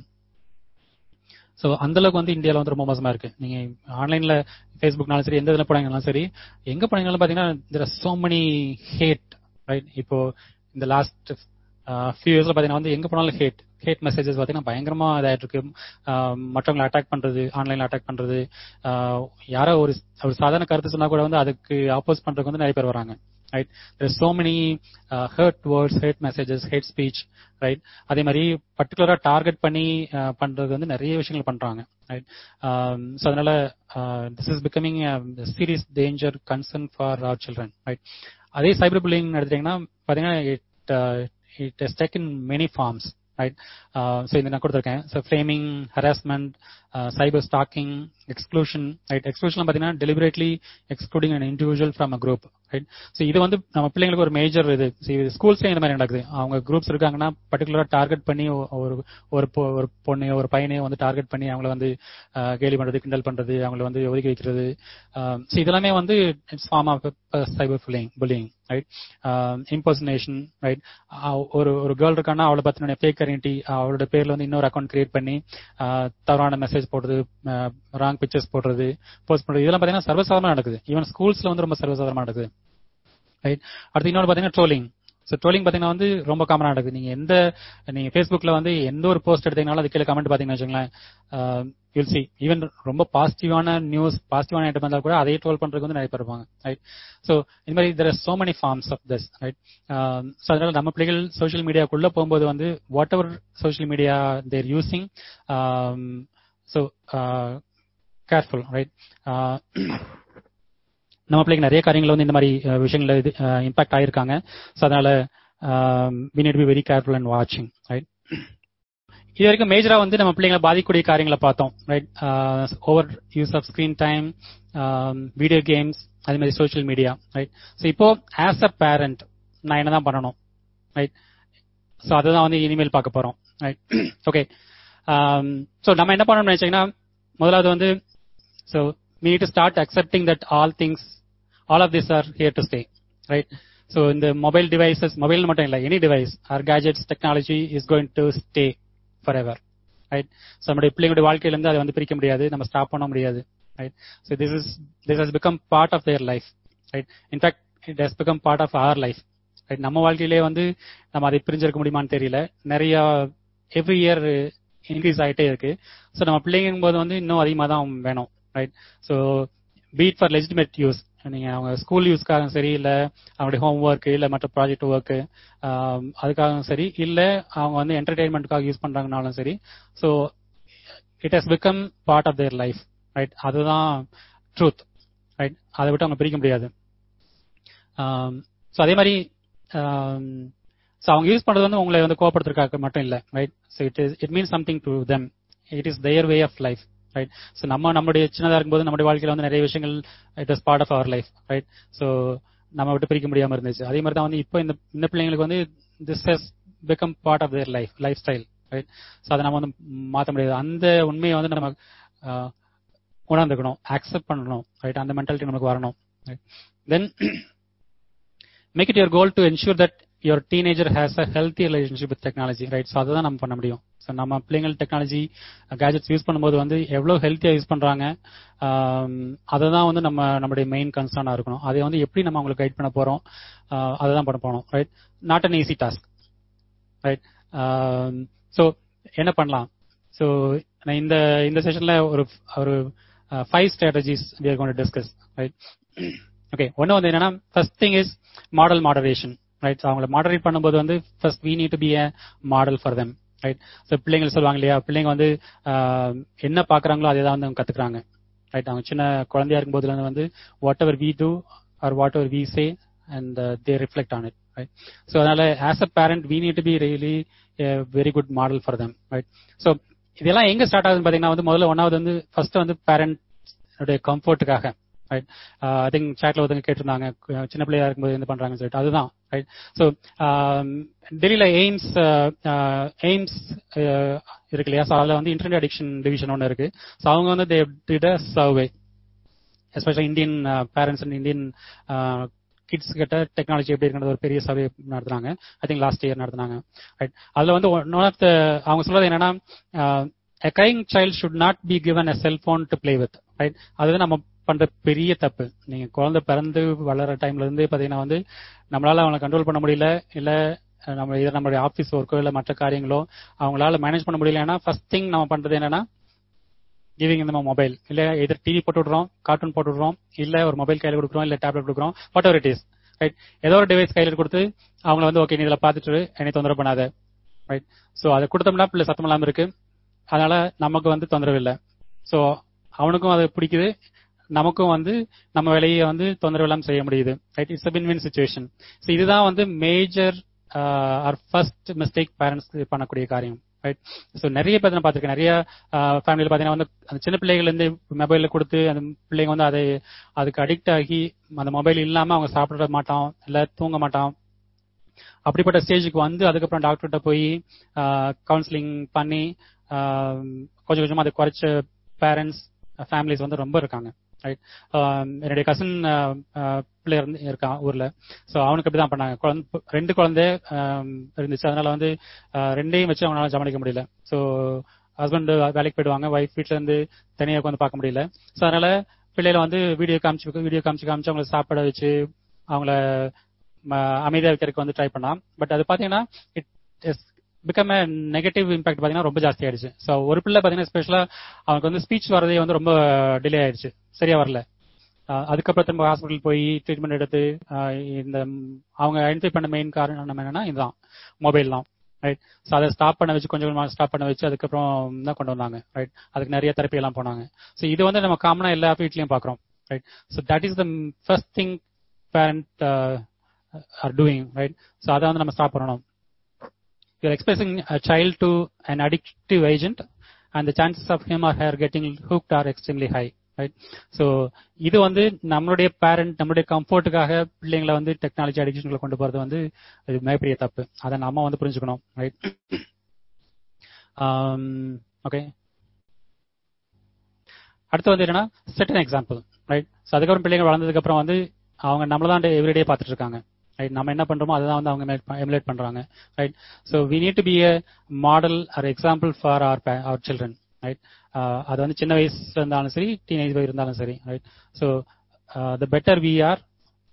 so அந்த அளவுக்கு வந்து இந்தியாவில் வந்து ரொம்ப மோசமா இருக்கு நீங்க ஆன்லைன்ல ஃபேஸ்புக்னாலும் சரி எந்த இதில் போனீங்கனாலும் சரி எங்க போனீங்கனாலும் பாத்தீங்கன்னா there are so many hate right இப்போ இந்த லாஸ்ட் ஃபியூ இயர்ஸ்ல பாத்தீங்கன்னா வந்து எங்க போனாலும் ஹேட் ஹேட் மெசேஜஸ் பாத்தீங்கன்னா பயங்கரமா இதாயிட்டு இருக்கு மற்றவங்களை அட்டாக் பண்றது ஆன்லைன்ல அட்டாக் பண்றது யாரோ ஒரு ஒரு சாதாரண கருத்து சொன்னா கூட வந்து அதுக்கு ஆப்போஸ் பண்றதுக்கு வந்து நிறைய பேர் வராங்க right there's so many uh, hurt words hate messages hate speech right அதே மாதிரி பர்டிகுலரா டார்கெட் பண்ணி பண்றது வந்து நிறைய விஷயங்கள் பண்றாங்க ரைட் ஸோ அதனால this is becoming serious danger concern for our children right அதே சைபர் புல்லிங் எடுத்தீங்கன்னா பாத்தீங்கன்னா it it is take in many forms right so இந்த நான் கொடுத்துருக்கேன் so flaming harassment cyber stalking exclusion right exclusion பார்த்தீங்கன்னா deliberately excluding an individual from a group right so இது வந்து நம்ம பிள்ளைங்களுக்கு ஒரு மேஜர் இது ஸ்கூல்ஸ்லேயும் இந்த மாதிரி நடக்குது அவங்க குரூப்ஸ் இருக்காங்கன்னா பர்டிகுலராக டார்கெட் பண்ணி ஒரு ஒரு ஒரு பொண்ணையோ ஒரு பையனையோ வந்து டார்கெட் பண்ணி அவங்கள வந்து கேலி பண்றது கிண்டல் பண்றது அவங்கள வந்து ஒதுக்கி வைக்கிறது ஸோ இதெல்லாமே வந்து it's form of cyber bullying bullying right impersonation right ஒரு ஒரு கேர்ள் இருக்கான்னா அவளை பத்தின ஃபேக் ஐடென்டி அவளோட பேர்ல வந்து இன்னொரு அக்கௌண்ட் கிரியேட் பண்ணி தவறான மெசேஜ் போடுறது ராங் பிக்சர்ஸ் போடுறது போஸ்ட் பண்றது இதெல்லாம் பாத்தீங்கன்னா சர்வசாதாரணமா நடக்குது ஈவன் ஸ்கூல்ஸ்ல வந்து ரொம்ப சர்வசாதாரணமா நடக்குது ரைட் அடுத்து இன்னொரு பாத்தீங்கன்னா ட்ரோலிங் ஸோ ட்ரோலிங் பாத்தீங்கன்னா வந்து ரொம்ப காமனா நடக்குது நீங்க எந்த நீங்க ஃபேஸ்புக்ல வந்து எந்த ஒரு போஸ்ட் எடுத்தீங்கனாலும் அது கீழே கமெண்ட் பாத்தீங்கன்னு வச்சுங்களேன் யூல் சி ஈவன் ரொம்ப பாசிட்டிவான நியூஸ் பாசிட்டிவான ஐட்டம் இருந்தால் கூட அதை ட்ரோல் பண்றதுக்கு வந்து நிறைய பேர் இருப்பாங்க ரைட் ஸோ இந்த மாதிரி there so many forms of this right so அதனால நம்ம பிள்ளைகள் சோஷியல் மீடியாக்குள்ள போகும்போது வந்து whatever social media they're using so careful right நம்ம பிள்ளைங்க நிறைய காரியங்கள் வந்து இந்த மாதிரி விஷயங்கள்ல இது இம்பாக்ட் ஆயிருக்காங்க ஸோ அதனால we need be very careful and வாட்சிங் ரைட் இது வரைக்கும் மேஜரா வந்து நம்ம பிள்ளைங்களை பாதிக்கக்கூடிய காரியங்களை பார்த்தோம் right over use of screen time video games அதே மாதிரி சோஷியல் மீடியா ரைட் ஸோ இப்போ ஆஸ் அ பேரண்ட் நான் என்னதான் பண்ணணும் ரைட் ஸோ அதுதான் வந்து இனிமேல் பார்க்க போறோம் ரைட் ஓகே ஸோ நம்ம என்ன பண்ணணும்னு நினைச்சீங்கன்னா முதலாவது வந்து so we need to start accepting that all things all of these are here to stay right so in the mobile devices mobile மட்டும் இல்ல any device our gadgets technology is going to stay forever right so நம்முடைய பிள்ளைங்களுடைய வாழ்க்கையில இருந்து அதை வந்து பிரிக்க முடியாது நம்ம ஸ்டாப் பண்ண முடியாது right so this is this has become part of their life right in fact it has become part of our life right நம்ம வாழ்க்கையிலே வந்து நம்ம அதை பிரிஞ்சிருக்க முடியுமான்னு தெரியல நிறைய எவ்ரி இயர் இன்க்ரீஸ் ஆகிட்டே இருக்கு ஸோ நம்ம பிள்ளைங்கும் போது வந்து இன்னும் அதிகமாக தான் வேணும் right so be it for legitimate use நீங்க அவங்க ஸ்கூல் யூஸ்க்காக சரி இல்ல அவங்களுடைய ஹோம் ஒர்க் இல்ல மற்ற ப்ராஜெக்ட் ஒர்க் அதுக்காகவும் சரி இல்ல அவங்க வந்து என்டர்டைன்மெண்ட்டுக்காக யூஸ் பண்றாங்கனாலும் சரி so it has become part of their life right அதுதான் ட்ரூத் ரைட் அதை விட்டு அவங்க பிரிக்க முடியாது ஸோ அதே மாதிரி ஸோ அவங்க யூஸ் பண்றது வந்து உங்களை வந்து கோபப்படுத்துறதுக்காக மட்டும் இல்லை right so it is it means something to them it is their way of life right so நம்ம நம்மளுடைய சின்னதாக இருக்கும்போது நம்முடைய வாழ்க்கையில வந்து நிறைய விஷயங்கள் it is part of our life right so நம்ம விட்டு பிரிக்க முடியாம இருந்துச்சு அதே மாதிரி தான் வந்து இப்போ இந்த இந்த பிள்ளைங்களுக்கு வந்து this has become part of their life life style right so அதை நம்ம வந்து மாற்ற முடியாது அந்த உண்மையை வந்து நம்ம உணர்ந்துக்கணும் அக்செப்ட் பண்ணணும் ரைட் அந்த மென்டாலிட்டி நமக்கு வரணும் then make it your goal to ensure that your teenager has a healthy relationship with technology right so அதுதான் நம்ம பண்ண முடியும் ஸோ நம்ம பிள்ளைங்கள் டெக்னாலஜி கேஜெட்ஸ் யூஸ் பண்ணும்போது வந்து எவ்வளோ ஹெல்த்தியாக யூஸ் பண்ணுறாங்க அதை தான் வந்து நம்ம நம்மளுடைய மெயின் கன்சர்னாக இருக்கணும் அதை வந்து எப்படி நம்ம அவங்களுக்கு கைட் பண்ண போகிறோம் அதை தான் பண்ண போகிறோம் right not an easy task right so என்ன பண்ணலாம் ஸோ நான் இந்த இந்த செஷனில் ஒரு ஒரு five strategies we are gonna discuss right okay ஒன்று வந்து என்னன்னா first thing is model moderation right அவங்கள மாடரேட் பண்ணும்போது வந்து first we need to be a model for them right so பிள்ளைங்க சொல்லுவாங்க இல்லையா பிள்ளைங்க வந்து என்ன பாக்குறாங்களோ அதே தான் வந்து அவங்க கத்துக்கிறாங்க ரைட் அவங்க சின்ன குழந்தையா இருக்கும் போதுல வந்து whatever we do or whatever we say and they reflect on it right so அதனால as a parent we need to be really very good model for them right so இதெல்லாம் எங்க start ஆகுதுன்னு பாத்தீங்கன்னா வந்து முதல்ல ஒன்னாவது வந்து first வந்து பேரண்ட் கம்ஃபர்ட்டுக்காக ரைட் ஐ திங்க் சாட்ல ஒருத்தங்க கேட்டிருந்தாங்க சின்ன பிள்ளையா இருக்கும்போது என்ன பண்றாங்கன்னு சொல்லிட்டு அதுதான் ரைட் ஸோ டெல்லியில எய்ம்ஸ் எய்ம்ஸ் இருக்கு இல்லையா ஸோ அதில் வந்து இன்டர்நெட் அடிக்ஷன் டிவிஷன் ஒன்று இருக்கு ஸோ அவங்க வந்து they did a survey especially Indian parents and Indian kids கிட்ட டெக்னாலஜி எப்படி இருக்கிறது ஒரு பெரிய சர்வே நடத்துனாங்க ஐ திங்க் லாஸ்ட் இயர் நடத்துனாங்க ரைட் அதுல வந்து ஒன் ஆஃப் த அவங்க சொல்றது என்னன்னா a crying child should not be given a cell phone to play with right அதுதான் நம்ம பண்ற பெரிய தப்பு நீங்க குழந்தை பிறந்து வளர டைம்ல இருந்து பாத்தீங்கன்னா வந்து நம்மளால அவங்களை கண்ட்ரோல் பண்ண முடியல இல்ல நம்ம இதை நம்மளுடைய ஆபீஸ் ஒர்க்கோ இல்ல மற்ற காரியங்களோ அவங்களால மேனேஜ் பண்ண முடியலன்னா ஃபர்ஸ்ட் திங் நம்ம பண்றது என்னன்னா கிவிங் இந்த மொபைல் இல்ல எதிர் டிவி போட்டு விடுறோம் கார்ட்டூன் போட்டு விடுறோம் இல்ல ஒரு மொபைல் கையில கொடுக்குறோம் இல்ல டேப்லெட் கொடுக்குறோம் whatever it is right ஏதோ ஒரு டிவைஸ் கையில கொடுத்து அவங்கள வந்து ஓகே நீ இதுல பாத்துட்டு என்னை தொந்தரவு பண்ணாத ரைட் சோ அதை கொடுத்தோம்னா பிள்ளை சத்தம் இல்லாம இருக்கு அதனால நமக்கு வந்து தொந்தரவு இல்லை சோ அவனுக்கும் அது பிடிக்குது நமக்கும் வந்து நம்ம வேலையை வந்து தொந்தரவு இல்லாம செய்ய முடியுது right it's win win situation so இதுதான் வந்து major or first mistake parents பண்ணக்கூடிய காரியம் ரைட் ஸோ நிறைய பேர் நான் பார்த்துருக்கேன் நிறைய ஃபேமிலியில் பார்த்தீங்கன்னா வந்து அந்த சின்ன பிள்ளைகள் இருந்து மொபைலில் கொடுத்து அந்த பிள்ளைங்க வந்து அதை அதுக்கு அடிக்ட் ஆகி அந்த மொபைல் இல்லாம அவங்க சாப்பிட மாட்டோம் இல்லை தூங்க மாட்டோம் அப்படிப்பட்ட ஸ்டேஜுக்கு வந்து அதுக்கப்புறம் டாக்டர்கிட்ட போய் கவுன்சிலிங் பண்ணி கொஞ்சம் கொஞ்சமா அதை குறைச்ச பேரண்ட்ஸ் ஃபேமிலிஸ் வந்து ரொம்ப இருக்காங்க ரைட் என்னுடைய கசின் பிள்ளை இருந்து இருக்கான் ஊர்ல ஸோ அவனுக்கு அப்படிதான் பண்ணாங்க குழந்தை ரெண்டு குழந்தை இருந்துச்சு அதனால வந்து ரெண்டையும் வச்சு அவனால சமாளிக்க முடியல ஸோ ஹஸ்பண்ட் வேலைக்கு போயிடுவாங்க ஒய்ஃப் வீட்டுல இருந்து தனியாக உட்காந்து பார்க்க முடியல ஸோ அதனால பிள்ளைகளை வந்து வீடியோ காமிச்சு வீடியோ காமிச்சு காமிச்சு அவங்களை சாப்பாட வச்சு அவங்கள அமைதியா வைக்கிறதுக்கு வந்து ட்ரை பண்ணான் பட் அது பாத்தீங்கன்னா it is become a negative impact பாத்தீங்கன்னா ரொம்ப ஜாஸ்தி ஆயிடுச்சு ஸோ ஒரு பிள்ளை பாத்தீங்கன்னா ஸ்பெஷலா அவனுக்கு வந்து ஸ்பீச் வரதே வந்து ரொம்ப டிலே ஆயிடுச்சு சரியா வரல அதுக்கப்புறம் திரும்ப ஹாஸ்பிட்டல் போய் ட்ரீட்மெண்ட் எடுத்து இந்த அவங்க ஐடென்டிஃபை பண்ண மெயின் காரணம் என்னன்னா இதுதான் மொபைல் தான் ரைட் ஸோ அதை ஸ்டாப் பண்ண வச்சு கொஞ்சம் கொஞ்சமாக ஸ்டாப் பண்ண வச்சு அதுக்கப்புறம் தான் கொண்டு வந்தாங்க ரைட் அதுக்கு நிறைய தெரப்பி எல்லாம் போனாங்க ஸோ இது வந்து நம்ம காமனா எல்லா வீட்லயும் பாக்குறோம் right so that is the first thing parent are doing right so அதை வந்து நம்ம ஸ்டாப் பண்ணணும் you're exposing a child to an addictive agent and the chances of him or her getting hooked are extremely high right so இது வந்து நம்மளுடைய parent நம்மளுடைய கம்ஃபர்ட்டுக்காக பிள்ளைங்களை வந்து டெக்னாலஜி அடிக்ஷன்களை கொண்டு போறது வந்து இது மிகப்பெரிய தப்பு அதை நம்ம வந்து புரிஞ்சுக்கணும் ரைட் ஓகே அடுத்து வந்து என்னன்னா set an example right so அதுக்கப்புறம் பிள்ளைங்க வளர்ந்ததுக்கு அப்புறம் வந்து அவங்க நம்மள தான் எவ்ரிடே பார்த்துட்டு இருக்காங்க ரைட் நம்ம என்ன பண்றோமோ அதுதான் வந்து அவங்க எமுலேட் பண்றாங்க right so we need to be a model or example for our our children right அது வந்து சின்ன வயசுல இருந்தாலும் சரி டீனேஜ் இருந்தாலும் சரி right so the better we are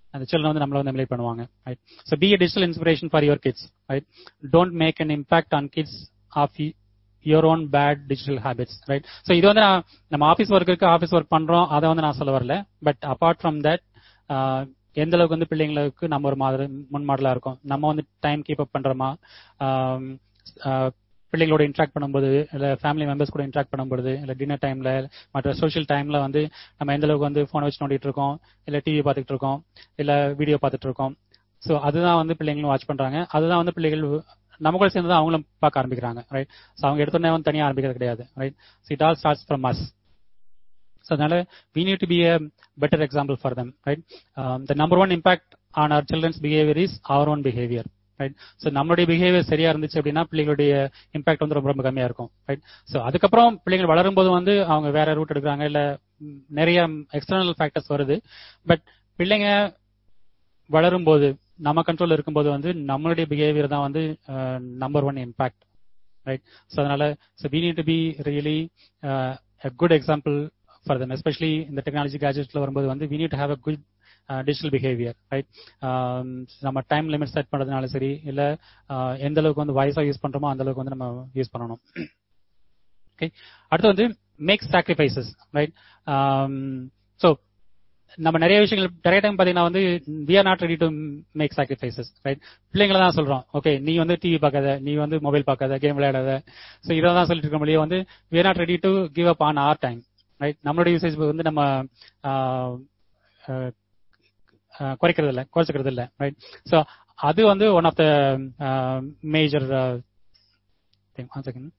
அந்த சில்ட்ரன் வந்து நம்மள வந்து எமுலேட் பண்ணுவாங்க right so be a digital inspiration for your kids right don't make an impact on kids of your own bad digital habits right so இது வந்து நான் நம்ம office work office work பண்றோம் அதை வந்து நான் சொல்ல வரல பட் அபார்ட் ஃப்ரம் தட் எந்த அளவுக்கு வந்து பிள்ளைங்களுக்கு நம்ம ஒரு மாதிரி முன் மாடலா இருக்கும் நம்ம வந்து டைம் கீப் அப் பண்றோமா ஆம், ஆஹ், பிள்ளைங்களோட இன்ட்ராக்ட் பண்ணும்போது இல்ல ஃபேமிலி மெம்பர்ஸ் கூட இன்ட்ராக்ட் பண்ணும்போது இல்ல டின்னர் டைம்ல மற்ற சோஷியல் டைம்ல வந்து நம்ம எந்த அளவுக்கு வந்து போன் வச்சு நோண்டிட்டு இருக்கோம் இல்ல டிவி பார்த்துட்டு இருக்கோம் இல்ல வீடியோ பார்த்துட்டு இருக்கோம் சோ அதுதான் வந்து பிள்ளைங்களும் வாட்ச் பண்றாங்க அதுதான் வந்து பிள்ளைகள் நம்ம கூட சேர்ந்து தான் அவங்களும் பார்க்க ஆரம்பிக்கிறாங்க ரைட் ஸோ அவங்க எடுத்தோடனே வந்து தனியாக ஆரம்பிக்கிறது கிடையாது right so it all starts from us so அதனால we need to be a better example for them right the number one impact on our children's behaviour is our own behaviour right so நம்மளுடைய behaviour சரியா இருந்துச்சு அப்படின்னா பிள்ளைகளுடைய impact வந்து ரொம்ப ரொம்ப கம்மியா இருக்கும் ரைட் ஸோ அதுக்கப்புறம் பிள்ளைகள் வளரும் போது வந்து அவங்க வேற ரூட் எடுக்கிறாங்க இல்ல ம், நிறைய எக்ஸ்டர்னல் ஃபேக்டர்ஸ் வருது பட் பிள்ளைங்க வளரும் போது நம்ம கண்ட்ரோல் இருக்கும்போது வந்து நம்மளுடைய பிஹேவியர் தான் வந்து number one impact right so அதனால so we need to be really a good example for them especially இந்த டெக்னாலஜி கேஜெட்ஸ்ல வரும்போது வந்து we need have a good digital behaviour right நம்ம டைம் லிமிட் செட் பண்றதுனால சரி இல்ல uh, எந்த அளவுக்கு வந்து வாய்ஸா யூஸ் பண்றோமோ அந்த அளவுக்கு வந்து நம்ம யூஸ் பண்ணணும் ஓகே அடுத்து வந்து மேக் சாக்ரிஃபைசஸ் ரைட் ஸோ நம்ம நிறைய விஷயங்கள் நிறைய டைம் பாத்தீங்கன்னா வந்து we are not ready to make sacrifices right பிள்ளைங்கள தான் சொல்றோம் ஓகே நீ வந்து டிவி பார்க்காத நீ வந்து மொபைல் பார்க்காத கேம் விளையாடாத ஸோ இதை தான் சொல்லிட்டு இருக்க முடியும் வந்து we are not ready to give up on our time right நம்மளுடைய யூசேஜ் வந்து நம்ம ஆஹ், ஆஹ், ஆஹ், குறைக்கிறது இல்ல குறைச்சிக்கிறது இல்ல ரைட் ஸோ அது வந்து one of the major thing second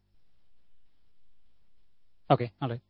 okay alright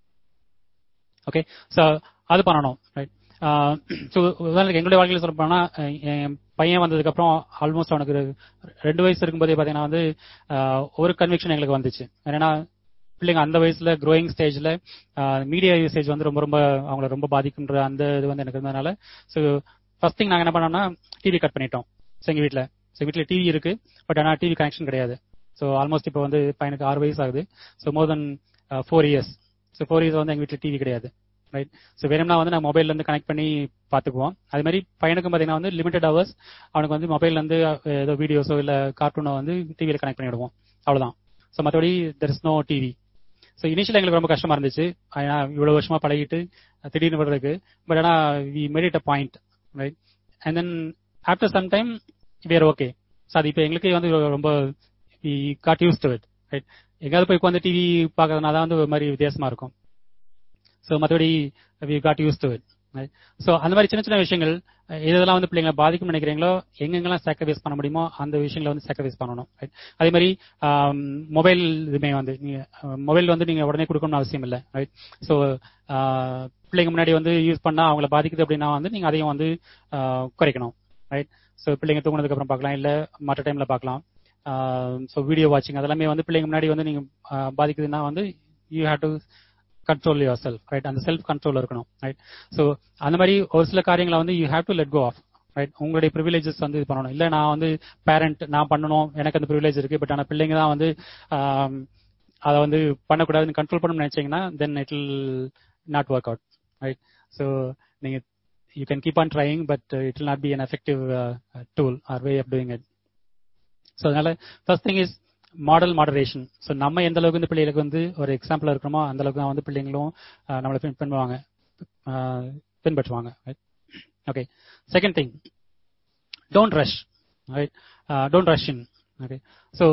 okay so அது பண்ணணும் ரைட் ஸோ உதாரணத்துக்கு எங்களுடைய வாழ்க்கையில் சொல்ல போனா அஹ், என் பையன் வந்ததுக்கு அப்புறம் ஆல்மோஸ்ட் அவனுக்கு ஒரு ரெண்டு வயசு இருக்கும்போதே பார்த்தீங்கன்னா வந்து அஹ், ஒரு கன்விக்ஷன் எங்களுக்கு வந்துச்சு என்னன்னா பிள்ளைங்க அந்த வயசுல க்ரோயிங் ஸ்டேஜ்ல மீடியா யூசேஜ் வந்து ரொம்ப ரொம்ப அவங்கள ரொம்ப பாதிக்குன்ற அந்த இது வந்து எனக்கு இருந்ததுனால ஸோ ஃபர்ஸ்ட் திங் நாங்கள் என்ன பண்ணோம்னா டிவி கட் பண்ணிட்டோம் ஸோ எங்க வீட்டில் ஸோ வீட்டில் டிவி இருக்கு பட் ஆனால் டிவி கனெக்ஷன் கிடையாது ஸோ ஆல்மோஸ்ட் இப்போ வந்து பையனுக்கு ஆறு வயசு ஆகுது so more then four years so four years வந்து எங்க வீட்டில் டிவி கிடையாது ரைட் ஸோ வேணும்னா வந்து நான் மொபைல்ல இருந்து கனெக்ட் பண்ணி பார்த்துக்குவோம் அது மாதிரி பையனுக்கும் பார்த்தீங்கன்னா வந்து லிமிடெட் ஹவர்ஸ் அவனுக்கு வந்து மொபைல்ல இருந்து அஹ், ஏதோ வீடியோஸோ இல்ல கார்ட்டூனோ வந்து டிவியில கனெக்ட் பண்ணி விடுவோம் அவ்வளவுதான் ஸோ மற்றபடி there is no TV so initial எங்களுக்கு ரொம்ப கஷ்டமா இருந்துச்சு ஏன்னா இவ்வளவு வருஷமா பழகிட்டு அஹ், திடீர்னு வர்றதுக்கு பட் ஆனா we made it a point right and then after some time where okay so அது இப்போ எங்களுக்கு வந்து ரொம்ப we got use to it right எங்கேயாவது போய் உட்காந்து டிவி பார்க்கறதுனால தான் வந்து ஒரு மாதிரி வித்தியாசமா இருக்கும் ஸோ மற்றபடி we got use to it so அந்த மாதிரி சின்ன சின்ன விஷயங்கள் அஹ், எதெல்லாம் வந்து பிள்ளைங்களை பாதிக்கும் நினைக்கிறீங்களோ எங்கெங்கெல்லாம் சாக்ரிஃபைஸ் பண்ண முடியுமோ அந்த விஷயங்களை வந்து சாக்ரிஃபைஸ் பண்ணணும் right? அதே மாதிரி மொபைல் இதுமே வந்து நீங்க மொபைல் வந்து நீங்க உடனே கொடுக்கணும்னு அவசியம் இல்லை ரைட் ஸோ பிள்ளைங்க முன்னாடி வந்து யூஸ் பண்ணா அவங்கள பாதிக்குது அப்படின்னா வந்து நீங்க அதையும் வந்து ஆஹ், குறைக்கணும் ரைட் ஸோ பிள்ளைங்க தூங்குனதுக்கு அப்புறம் பார்க்கலாம் இல்ல மற்ற டைம்ல பார்க்கலாம் ஸோ வீடியோ வாட்சிங் அதெல்லாமே வந்து பிள்ளைங்க முன்னாடி வந்து நீங்க ஆஹ், பாதிக்குதுன்னா வந்து you have to control yourself right அந்த செல்ஃப் கண்ட்ரோல் இருக்கணும் ரைட் ஸோ அந்த மாதிரி ஒரு சில காரியங்களை வந்து you have to let go of right உங்களுடைய ப்ரிவிலேஜஸ் வந்து இது பண்ணணும் இல்ல நான் வந்து பேரண்ட் நான் பண்ணணும் எனக்கு அந்த ப்ரிவிலேஜ் இருக்கு பட் ஆனா பிள்ளைங்க தான் வந்து ஆம், அதை வந்து பண்ணக்கூடாதுன்னு கண்ட்ரோல் பண்ணணும்னு நினைச்சீங்கன்னா then it will not work out right so நீங்க you can keep on trying but it will not be an effective tool or way of doing it so அதனால first thing is model moderation so நம்ம எந்த அளவுக்கு வந்து பிள்ளைகளுக்கு வந்து ஒரு எக்ஸாம்பிளா இருக்கிறோமோ அந்த அளவுக்கு தான் வந்து பிள்ளைங்களும் ஆஹ், நம்மளை பின் பண்ணுவாங்க ஆஹ், பின்பற்றுவாங்க okay second thing don't rush right don't rush in okay so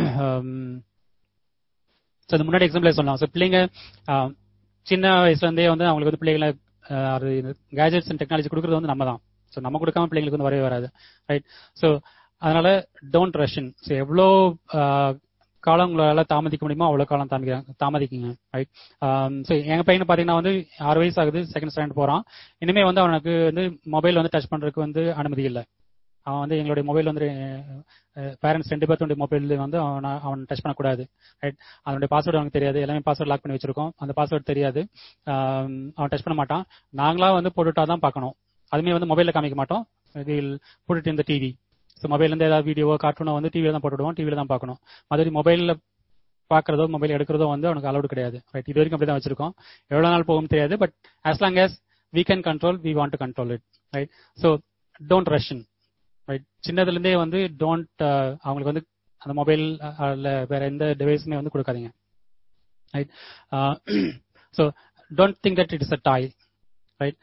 so இந்த முன்னாடி எக்ஸாம்பிள் சொல்லலாம் ஸோ பிள்ளைங்க ஆஹ், சின்ன வயசுல இருந்தே வந்து அவங்களுக்கு வந்து பிள்ளைகளை கேஜெட்ஸ் அண்ட் டெக்னாலஜி கொடுக்கறது வந்து நம்ம தான் ஸோ நம்ம கொடுக்காம பிள்ளைங்களுக்கு வந்து வரவே வராது ரைட் ஸோ அதனால டோன்ட் ரஷன் ஸோ எவ்வளோ ஆஹ், காலம் உங்களால தாமதிக்க முடியுமோ அவ்வளோ காலம் தாமதிக்க தாமதிக்குங்க ரைட் ஸோ எங்க பையனை பார்த்தீங்கன்னா வந்து ஆறு வயசு ஆகுது செகண்ட் ஸ்டாண்டர்ட் போறான் இனிமே வந்து அவனுக்கு வந்து மொபைல் வந்து டச் பண்றதுக்கு வந்து அனுமதி இல்லை அவன் வந்து எங்களுடைய மொபைல் வந்து பேரண்ட்ஸ் ரெண்டு பேர்த்தோட மொபைல் வந்து அவன் அவன் டச் பண்ணக்கூடாது ரைட் அதனுடைய பாஸ்வேர்டு அவனுக்கு தெரியாது எல்லாமே பாஸ்வேர்ட் லாக் பண்ணி வச்சிருக்கோம் அந்த பாஸ்வேர்டு தெரியாது ஆம், அவன் டச் பண்ண மாட்டான் நாங்களா வந்து போட்டுட்டா தான் பார்க்கணும் அதுமே வந்து மொபைல்ல காமிக்க மாட்டோம் போட்டுட்டு இந்த டிவி ஸோ மொபைல்ல இருந்து ஏதாவது வீடியோ கார்ட்டூனோ வந்து டிவியில தான் போட்டுவிடுவோம் டிவியில தான் பார்க்கணும் மறுபடி மொபைல்ல பாக்குறதோ மொபைல் எடுக்கிறதோ வந்து அவனுக்கு அலௌடு கிடையாது ரைட் இது வரைக்கும் அப்படி தான் வச்சிருக்கோம் எவ்வளவு நாள் போகும் தெரியாது but as long as we can control we want to control it right so don't rush in right சின்னதுல இருந்தே வந்து டோன்ட் அவங்களுக்கு வந்து அந்த மொபைல் இல்ல வேற எந்த டிவைஸுமே வந்து கொடுக்காதீங்க right so don't think that it is a toy right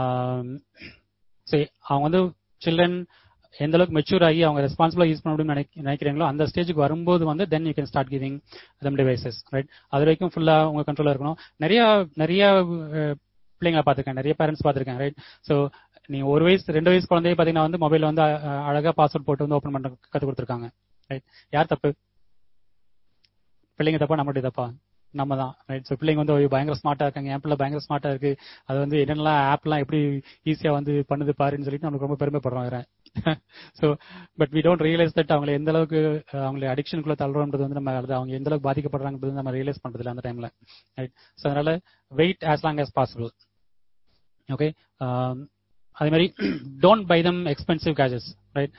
சரி அவங்க வந்து சில்ட்ரன் எந்த அளவுக்கு மெச்சூர் ஆகி அவங்க ரெஸ்பான்சிபிளா யூஸ் பண்ண முடியும்னு நினைக்க நினைக்கிறீங்களோ அந்த ஸ்டேஜுக்கு வரும்போது வந்து then you can start giving them devices right அது வரைக்கும் ஃபுல்லா உங்க கண்ட்ரோலா இருக்கணும் நிறைய நிறைய பிள்ளைங்களை பார்த்துருக்கேன் நிறைய பேரண்ட்ஸ் பார்த்துருக்கேன் ரைட் ஸோ நீங்க ஒரு வயசு ரெண்டு வயசு குழந்தைய பாத்தீங்கன்னா வந்து மொபைல் வந்து அழகா பாஸ்வேர்ட் போட்டு வந்து ஓப்பன் பண்ண கத்து கொடுத்துருக்காங்க ரைட் யார் தப்பு பிள்ளைங்க தப்பா நம்மளுடைய தப்பா நம்ம தான் ரைட் ஸோ பிள்ளைங்க வந்து பயங்கர ஸ்மார்ட்டா இருக்காங்க என் பிள்ளை பயங்கர ஸ்மார்ட்டா இருக்கு அது வந்து என்னென்னலாம் ஆப்லாம் எப்படி ஈஸியா வந்து பண்ணுது பாருன்னு சொல்லிட்டு நம்மளுக்கு ரொம்ப பெருமைப்படுறோம் வேற so but we don't realise that அவங்களை எந்த அளவுக்கு அவங்களை அடிக்ஷனுக்குள்ள தள்ளுறோன்றது வந்து நம்ம அல்லது அவங்க எந்த அளவுக்கு பாதிக்கப்படுறாங்கிறது நம்ம ரியலைஸ் பண்றது இல்லை அந்த டைம்ல ரைட் ஸோ அதனால wait as long as possible okay அதே மாதிரி டோன்ட் பை தம் எக்ஸ்பென்சிவ் கேஜஸ் ரைட்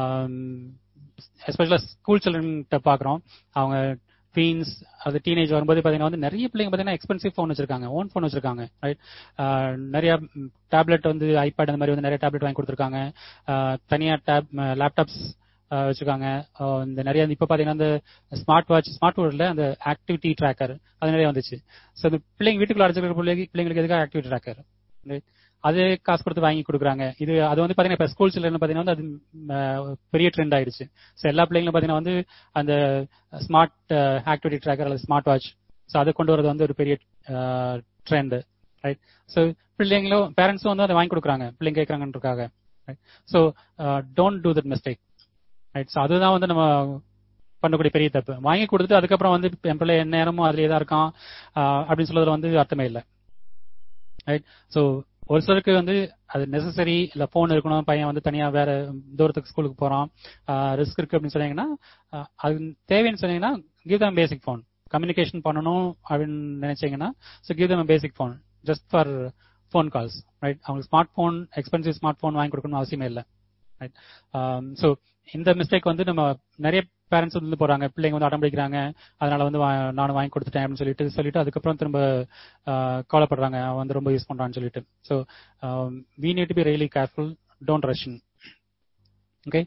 எஸ்பெஷலாக ஸ்கூல் சில்ட்ரன்கிட்ட பார்க்குறோம் அவங்க டீன்ஸ் அது டீனேஜ் வரும்போது பார்த்தீங்கன்னா வந்து நிறைய பிள்ளைங்க பார்த்தீங்கன்னா எக்ஸ்பென்சிவ் ஃபோன் வச்சிருக்காங்க ஓன் ஃபோன் வச்சிருக்காங்க ரைட் நிறைய டேப்லெட் வந்து ஐபேட் அந்த மாதிரி வந்து நிறைய டேப்லெட் வாங்கி கொடுத்துருக்காங்க தனியாக டேப் லேப்டாப்ஸ் வச்சிருக்காங்க இந்த நிறைய இப்ப பாத்தீங்கன்னா இந்த ஸ்மார்ட் வாட்ச் ஸ்மார்ட் வாட்ச்ல அந்த ஆக்டிவிட்டி ட்ராக்கர் அது நிறைய வந்துச்சு ஸோ இந்த பிள்ளைங்க வீட்டுக்குள்ள அடைச்சிருக்கிற பிள்ளைங்க பிள்ளைங்களுக்கு எதுக்காக ஆக்டிவிட்டி ட்ராக்கர் அது காசு கொடுத்து வாங்கி கொடுக்குறாங்க இது அது வந்து பாத்தீங்கன்னா இப்ப ஸ்கூல் சில்ட்ரன் பாத்தீங்கன்னா வந்து அது பெரிய ட்ரெண்ட் ஆயிடுச்சு ஸோ எல்லா பிள்ளைங்களும் பாத்தீங்கன்னா வந்து அந்த ஸ்மார்ட் ஆக்டிவிட்டி ட்ராக்கர் அல்லது ஸ்மார்ட் வாட்ச் ஸோ அதை கொண்டு வரது வந்து ஒரு பெரிய ட்ரெண்ட் ரைட் ஸோ பிள்ளைங்களும் பேரண்ட்ஸும் வந்து அதை வாங்கி கொடுக்குறாங்க பிள்ளைங்க கேட்கறாங்கன்றக்காக right so don't do that mistake right so அதுதான் வந்து நம்ம பண்ணக்கூடிய பெரிய தப்பு வாங்கி கொடுத்துட்டு அதுக்கப்புறம் வந்து என் பிள்ளை என்ன நேரமும் அதுலயே தான் இருக்கான் அப்படின்னு சொல்றதுல வந்து அர்த்தமே இல்லை ரைட் ஸோ ஒரு சிலருக்கு வந்து அது நெசசரி இல்ல போன் இருக்கணும் பையன் வந்து தனியா வேற தூரத்துக்கு ஸ்கூலுக்கு போறான் ரிஸ்க் இருக்கு அப்படின்னு சொன்னீங்கன்னா அது தேவைன்னு சொன்னீங்கன்னா give them basic phone communication பண்ணணும் அப்படின்னு நினைச்சீங்கன்னா so give them basic phone just for phone calls right அவங்களுக்கு smart phone expensive smart phone வாங்கி கொடுக்கணும் அவசியமே இல்லை ரைட் ஸோ இந்த மிஸ்டேக் வந்து நம்ம நிறைய பேரண்ட்ஸ் வந்து போறாங்க பிள்ளைங்க வந்து அடம் பிடிக்கிறாங்க அதனால வந்து நானும் வாங்கி கொடுத்துட்டேன் அப்படின்னு சொல்லிட்டு சொல்லிட்டு அதுக்கப்புறம் திரும்ப கவலைப்படுறாங்க அவன் வந்து ரொம்ப யூஸ் பண்றான்னு சொல்லிட்டு so we need to be really careful don't rush in okay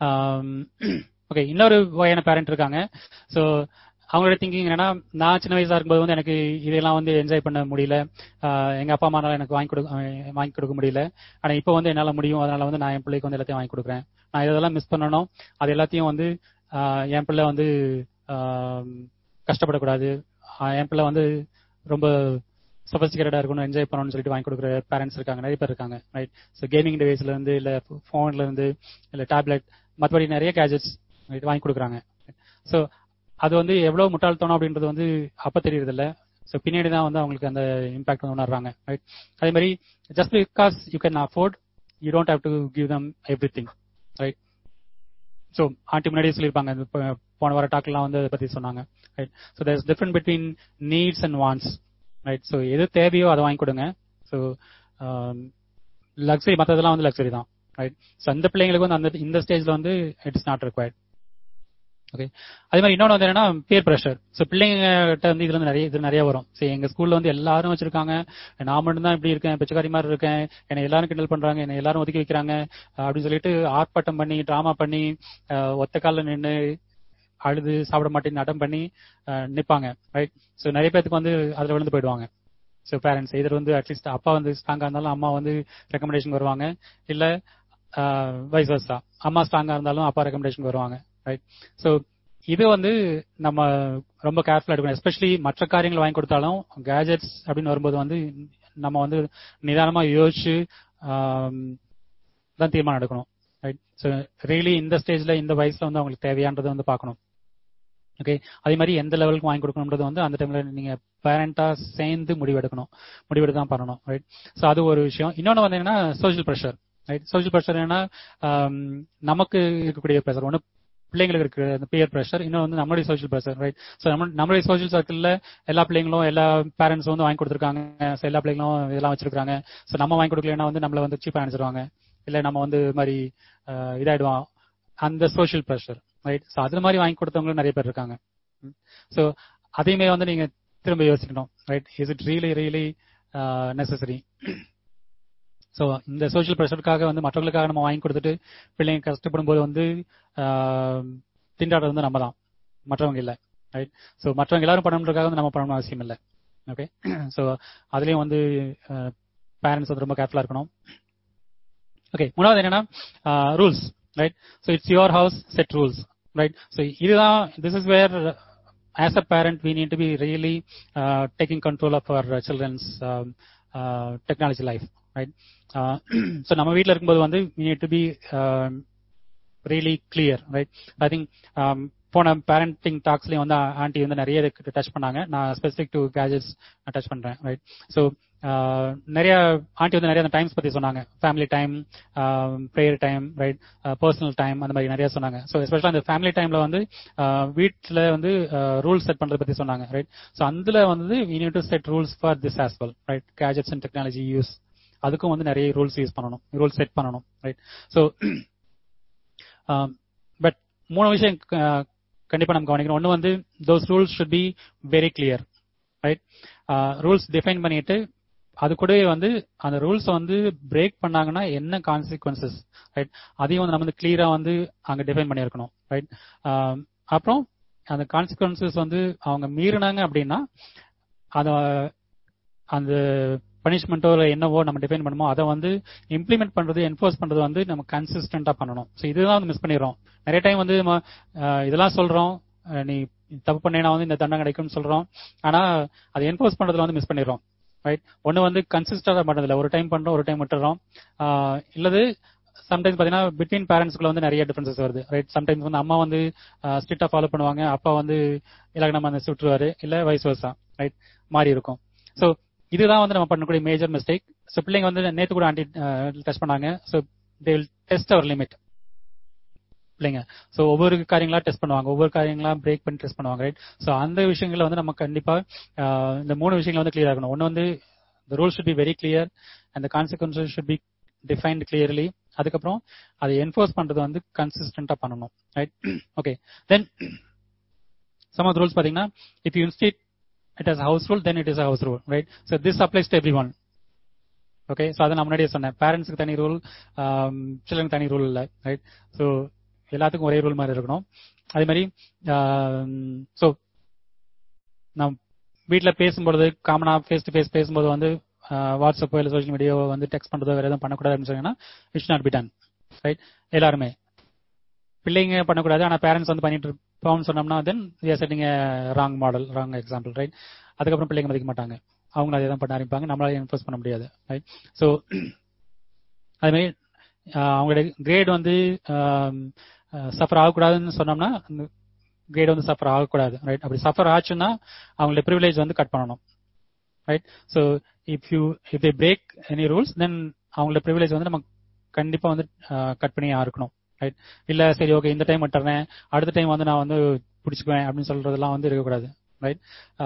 okay இன்னொரு வகையான பேரண்ட் இருக்காங்க ஸோ அவங்களோட திங்கிங் என்னன்னா நான் சின்ன வயசா இருக்கும்போது வந்து எனக்கு இதெல்லாம் வந்து என்ஜாய் பண்ண முடியல எங்க அப்பா அம்மானால எனக்கு வாங்கி கொடுக்க வாங்கி கொடுக்க முடியல ஆனா இப்போ வந்து என்னால முடியும் அதனால வந்து நான் என் பிள்ளைக்கு வந்து எல்லாத்தையும் வாங்கி கொடுக்குறேன் நான் இதெல்லாம் மிஸ் பண்ணணும் அது எல்லாத்தையும் வந்து என் பிள்ளை வந்து கஷ்டப்படக்கூடாது என் பிள்ளை வந்து ரொம்ப சொபஸ்டிகேட்டடா இருக்கணும் என்ஜாய் பண்ணணும்னு சொல்லிட்டு வாங்கி கொடுக்குற பேரண்ட்ஸ் இருக்காங்க நிறைய பேர் இருக்காங்க ரைட் ஸோ கேமிங் டிவைஸ்ல இருந்து இல்ல போன்ல இருந்து இல்ல டேப்லெட் மற்றபடி நிறைய கேஜெட்ஸ் வாங்கி கொடுக்குறாங்க ஸோ அது வந்து எவ்வளவு முட்டாள்தனம் அப்படின்றது வந்து அப்ப தெரியறது இல்ல ஸோ பின்னாடி தான் வந்து அவங்களுக்கு அந்த இம்பாக்ட் வந்து உணர்றாங்க ரைட் அதே மாதிரி just because you can afford you don't have to give them everything right so aunty முன்னாடியே சொல்லியிருப்பாங்க போன வார டாக்லாம் வந்து அதை பத்தி சொன்னாங்க right so there's different between needs and wants right so எது தேவையோ அதை வாங்கி கொடுங்க ஸோ லக்ஸரி மற்றதெல்லாம் வந்து லக்ஸரி தான் ரைட் ஸோ அந்த பிள்ளைங்களுக்கு வந்து அந்த இந்த ஸ்டேஜ்ல வந்து it is not required okay அதே மாதிரி இன்னொன்று வந்து என்னன்னா பியர் ப்ரெஷர் ஸோ பிள்ளைங்கிட்ட வந்து இதுல வந்து நிறைய இது நிறைய வரும் சரி எங்க ஸ்கூல்ல வந்து எல்லாரும் வச்சிருக்காங்க நான் மட்டும் தான் இப்படி இருக்கேன் பிச்சைக்காரி மாதிரி இருக்கேன் என்னை எல்லாரும் கிண்டல் பண்றாங்க என்னை எல்லாரும் ஒதுக்கி வைக்கிறாங்க அப்படின்னு சொல்லிட்டு ஆர்ப்பாட்டம் பண்ணி டிராமா பண்ணி ஒத்த காலில் நின்று அழுது சாப்பிட மாட்டேன்னு அட்டம் பண்ணி நிப்பாங்க ரைட் ஸோ நிறைய பேருக்கு வந்து அதுல விழுந்து போயிடுவாங்க ஸோ பேரண்ட்ஸ் இதர் வந்து அட்லீஸ்ட் அப்பா வந்து ஸ்ட்ராங்கா இருந்தாலும் அம்மா வந்து ரெக்கமெண்டேஷன் வருவாங்க இல்ல வைஸ் வர்ஸா அம்மா ஸ்ட்ராங்கா இருந்தாலும் அப்பா ரெக்கமெண்டேஷன் வருவாங்க ரைட் ஸோ இது வந்து நம்ம ரொம்ப கேர்ஃபுல்லா எடுக்கணும் எஸ்பெஷலி மற்ற காரியங்கள் வாங்கி கொடுத்தாலும் கேஜெட்ஸ் அப்படின்னு வரும்போது வந்து நம்ம வந்து நிதானமா யோசிச்சு தான் தீர்மானம் எடுக்கணும் ரைட் ஸோ ரியலி இந்த ஸ்டேஜ்ல இந்த வயசுல வந்து அவங்களுக்கு தேவையானதை வந்து பார்க்கணும் ஓகே அதே மாதிரி எந்த லெவலுக்கு வாங்கி கொடுக்கணும்ன்றது வந்து அந்த டைம்ல நீங்க பேரண்டா சேர்ந்து முடிவெடுக்கணும் முடிவெடுத்து தான் பண்ணணும் ரைட் ஸோ அது ஒரு விஷயம் இன்னொன்று வந்து என்னன்னா social pressure right social pressure என்னன்னா நமக்கு இருக்கக்கூடிய ப்ரெஷர் ஒன்று பிள்ளைங்களுக்கு இருக்கிற அந்த பியர் ப்ரெஷர் இன்னும் வந்து நம்மளுடைய சோஷியல் ப்ரெஷர் ரைட் ஸோ நம்ம நம்மளுடைய சோஷியல் சர்க்கிள்ல எல்லா பிள்ளைங்களும் எல்லா பேரண்ட்ஸும் வந்து வாங்கி கொடுத்துருக்காங்க ஸோ எல்லா பிள்ளைங்களும் இதெல்லாம் வச்சிருக்காங்க ஸோ நம்ம வாங்கி கொடுக்கலன்னா வந்து நம்மள வந்து சீப்பா நினைச்சிருவாங்க இல்ல நம்ம வந்து மாதிரி இதாயிடுவோம் அந்த சோஷியல் ப்ரெஷர் ரைட் ஸோ அது மாதிரி வாங்கி கொடுத்தவங்களும் நிறைய பேர் இருக்காங்க ஸோ அதையுமே வந்து நீங்க திரும்ப யோசிக்கணும் right is it really really necessary so இந்த சோஷியல் ப்ரெஷருக்காக வந்து மற்றவங்களுக்காக நம்ம வாங்கி கொடுத்துட்டு பிள்ளைங்க கஷ்டப்படும் போது வந்து திண்டாடுறது வந்து நம்ம தான் மற்றவங்க இல்லை ரைட் ஸோ மற்றவங்க எல்லாரும் பண்ணணுன்றதுக்காக வந்து நம்ம பண்ணணும் அவசியம் இல்லை ஓகே ஸோ அதுலேயும் வந்து பேரண்ட்ஸ் வந்து ரொம்ப கேர்ஃபுல்லாக இருக்கணும் ஓகே மூணாவது என்னன்னா rules right so it's your house set rules right so இதுதான் this is where as a parent we need to be really taking control of our children's technology life right so நம்ம வீட்டில் இருக்கும்போது வந்து we need to be really clear right I think போன parenting டாக்ஸ்லயும் வந்து aunty வந்து நிறைய touch பண்ணாங்க நான் ஸ்பெசிபிக் டு கேஜெட்ஸ் டச் பண்றேன் ரைட் ஸோ நிறைய ஆண்டி வந்து நிறைய அந்த டைம்ஸ் பத்தி சொன்னாங்க family time prayer time right personal time அந்த மாதிரி நிறைய சொன்னாங்க ஸோ எஸ்பெஷலாக அந்த ஃபேமிலி டைம்ல வந்து வீட்டில் வந்து ரூல்ஸ் செட் பண்றதை பத்தி சொன்னாங்க ரைட் ஸோ அதுல வந்து we need to set rules for this as well right gadgets and technology use அதுக்கும் வந்து நிறைய ரூல்ஸ் யூஸ் பண்ணணும் ரூல்ஸ் செட் பண்ணணும் ரைட் ஸோ பட் மூணு விஷயம் கண்டிப்பா நம்ம கவனிக்கணும் ஒன்று வந்து those rules should be very clear right rules define பண்ணிட்டு அது கூடவே வந்து அந்த ரூல்ஸ் வந்து பிரேக் பண்ணாங்கன்னா என்ன கான்சிக்வன்சஸ் ரைட் அதையும் வந்து நம்ம வந்து கிளியரா வந்து அங்க டிஃபைன் பண்ணியிருக்கணும் ரைட் அப்புறம் அந்த கான்சிக்வன்சஸ் வந்து அவங்க மீறினாங்க அப்படின்னா அத அந்த பனிஷ்மெண்ட்டோ இல்லை என்னவோ நம்ம டிஃபைன் பண்ணுமோ அதை வந்து இம்ப்ளிமெண்ட் பண்றது என்ஃபோர்ஸ் பண்றது வந்து நம்ம கன்சிஸ்டண்டா பண்ணணும் ஸோ இதுதான் வந்து மிஸ் பண்ணிடுறோம் நிறைய டைம் வந்து நம்ம இதெல்லாம் சொல்றோம் நீ தப்பு பண்ணேனா வந்து இந்த தண்டனை கிடைக்கும்னு சொல்றோம் ஆனா அதை என்ஃபோர்ஸ் பண்றதுல வந்து மிஸ் பண்ணிடுறோம் ரைட் ஒன்னு வந்து கன்சிஸ்டண்டா பண்றதில்ல ஒரு டைம் பண்றோம் ஒரு டைம் விட்டுறோம் இல்லது சம்டைம்ஸ் பாத்தீங்கன்னா பிட்வீன் பேரண்ட்ஸ்க்குள்ள வந்து நிறைய டிஃபரன்சஸ் வருது ரைட் சம்டைம்ஸ் வந்து அம்மா வந்து ஸ்ட்ரிக்டா ஃபாலோ பண்ணுவாங்க அப்பா வந்து இலக்கணமா அந்த சுற்றுவாரு இல்ல வயசு வருஷா ரைட் மாறி இருக்கும் ஸோ இதுதான் வந்து நம்ம பண்ணக்கூடிய மேஜர் மிஸ்டேக் ஸோ பிள்ளைங்க வந்து நேத்து கூட ஆண்டி டெஸ்ட் பண்ணாங்க so they will test our limit பிள்ளைங்க ஸோ ஒவ்வொரு காரியங்களா டெஸ்ட் பண்ணுவாங்க ஒவ்வொரு காரியங்களா பிரேக் பண்ணி டெஸ்ட் பண்ணுவாங்க ரைட் ஸோ அந்த விஷயங்களை வந்து நம்ம கண்டிப்பா இந்த மூணு விஷயங்கள் வந்து கிளியர் ஆகணும் ஒன்று வந்து the rule should be very clear and consequences should be defined clearly அதுக்கப்புறம் அதை என்ஃபோர்ஸ் பண்றது வந்து கன்சிஸ்டன்டா பண்ணணும் right okay then some of rules பாத்தீங்கன்னா if you instead it is house rule then it is house rule right so this applies to everyone okay so அதை நான் முன்னாடியே சொன்னேன் பேரண்ட்ஸ்க்கு தனி ரூல் சில்ட்ரனுக்கு தனி ரூல் இல்லை ரைட் ஸோ எல்லாத்துக்கும் ஒரே ரூல் மாதிரி இருக்கணும் அதே மாதிரி ஸோ நான் வீட்டில் பேசும்பொழுது காமனாக ஃபேஸ் டு ஃபேஸ் பேசும்போது வந்து வாட்ஸ்அப்போ இல்லை சோஷியல் மீடியாவோ வந்து டெக்ஸ்ட் பண்ணுறதோ வேறு எதுவும் பண்ணக்கூடாதுன்னு சொன்னீங்கன்னா it's not be done right எல்லாருமே பிள்ளைங்க பண்ணக்கூடாது ஆனால் பேரண்ட்ஸ் வந்து பண்ணிட்டு இருப்போம்னு சொன்னோம்னா then we are setting wrong model wrong example right அதுக்கப்புறம் பிள்ளைங்க மதிக்க மாட்டாங்க அவங்க அதே தான் பண்ண ஆரம்பிப்பாங்க நம்மளால என்ஃபோர்ஸ் பண்ண முடியாது ரைட் ஸோ அதுமாதிரி அவங்களுடைய கிரேட் வந்து சஃபர் ஆகக்கூடாதுன்னு சொன்னோம்னா கிரேட் வந்து சஃபர் ஆகக்கூடாது ரைட் அப்படி சஃபர் ஆச்சுன்னா அவங்களுடைய ப்ரிவிலேஜ் வந்து கட் பண்ணணும் right so if you if they break any rules then அவங்களோட ப்ரிவிலேஜ் வந்து நம்ம கண்டிப்பா வந்து கட் பண்ணி இருக்கணும் ரைட் இல்ல சரி ஓகே இந்த டைம் விட்டுறேன் அடுத்த டைம் வந்து நான் வந்து பிடிச்சிக்குவேன் அப்படின்னு சொல்றதெல்லாம் வந்து இருக்கக்கூடாது ரைட்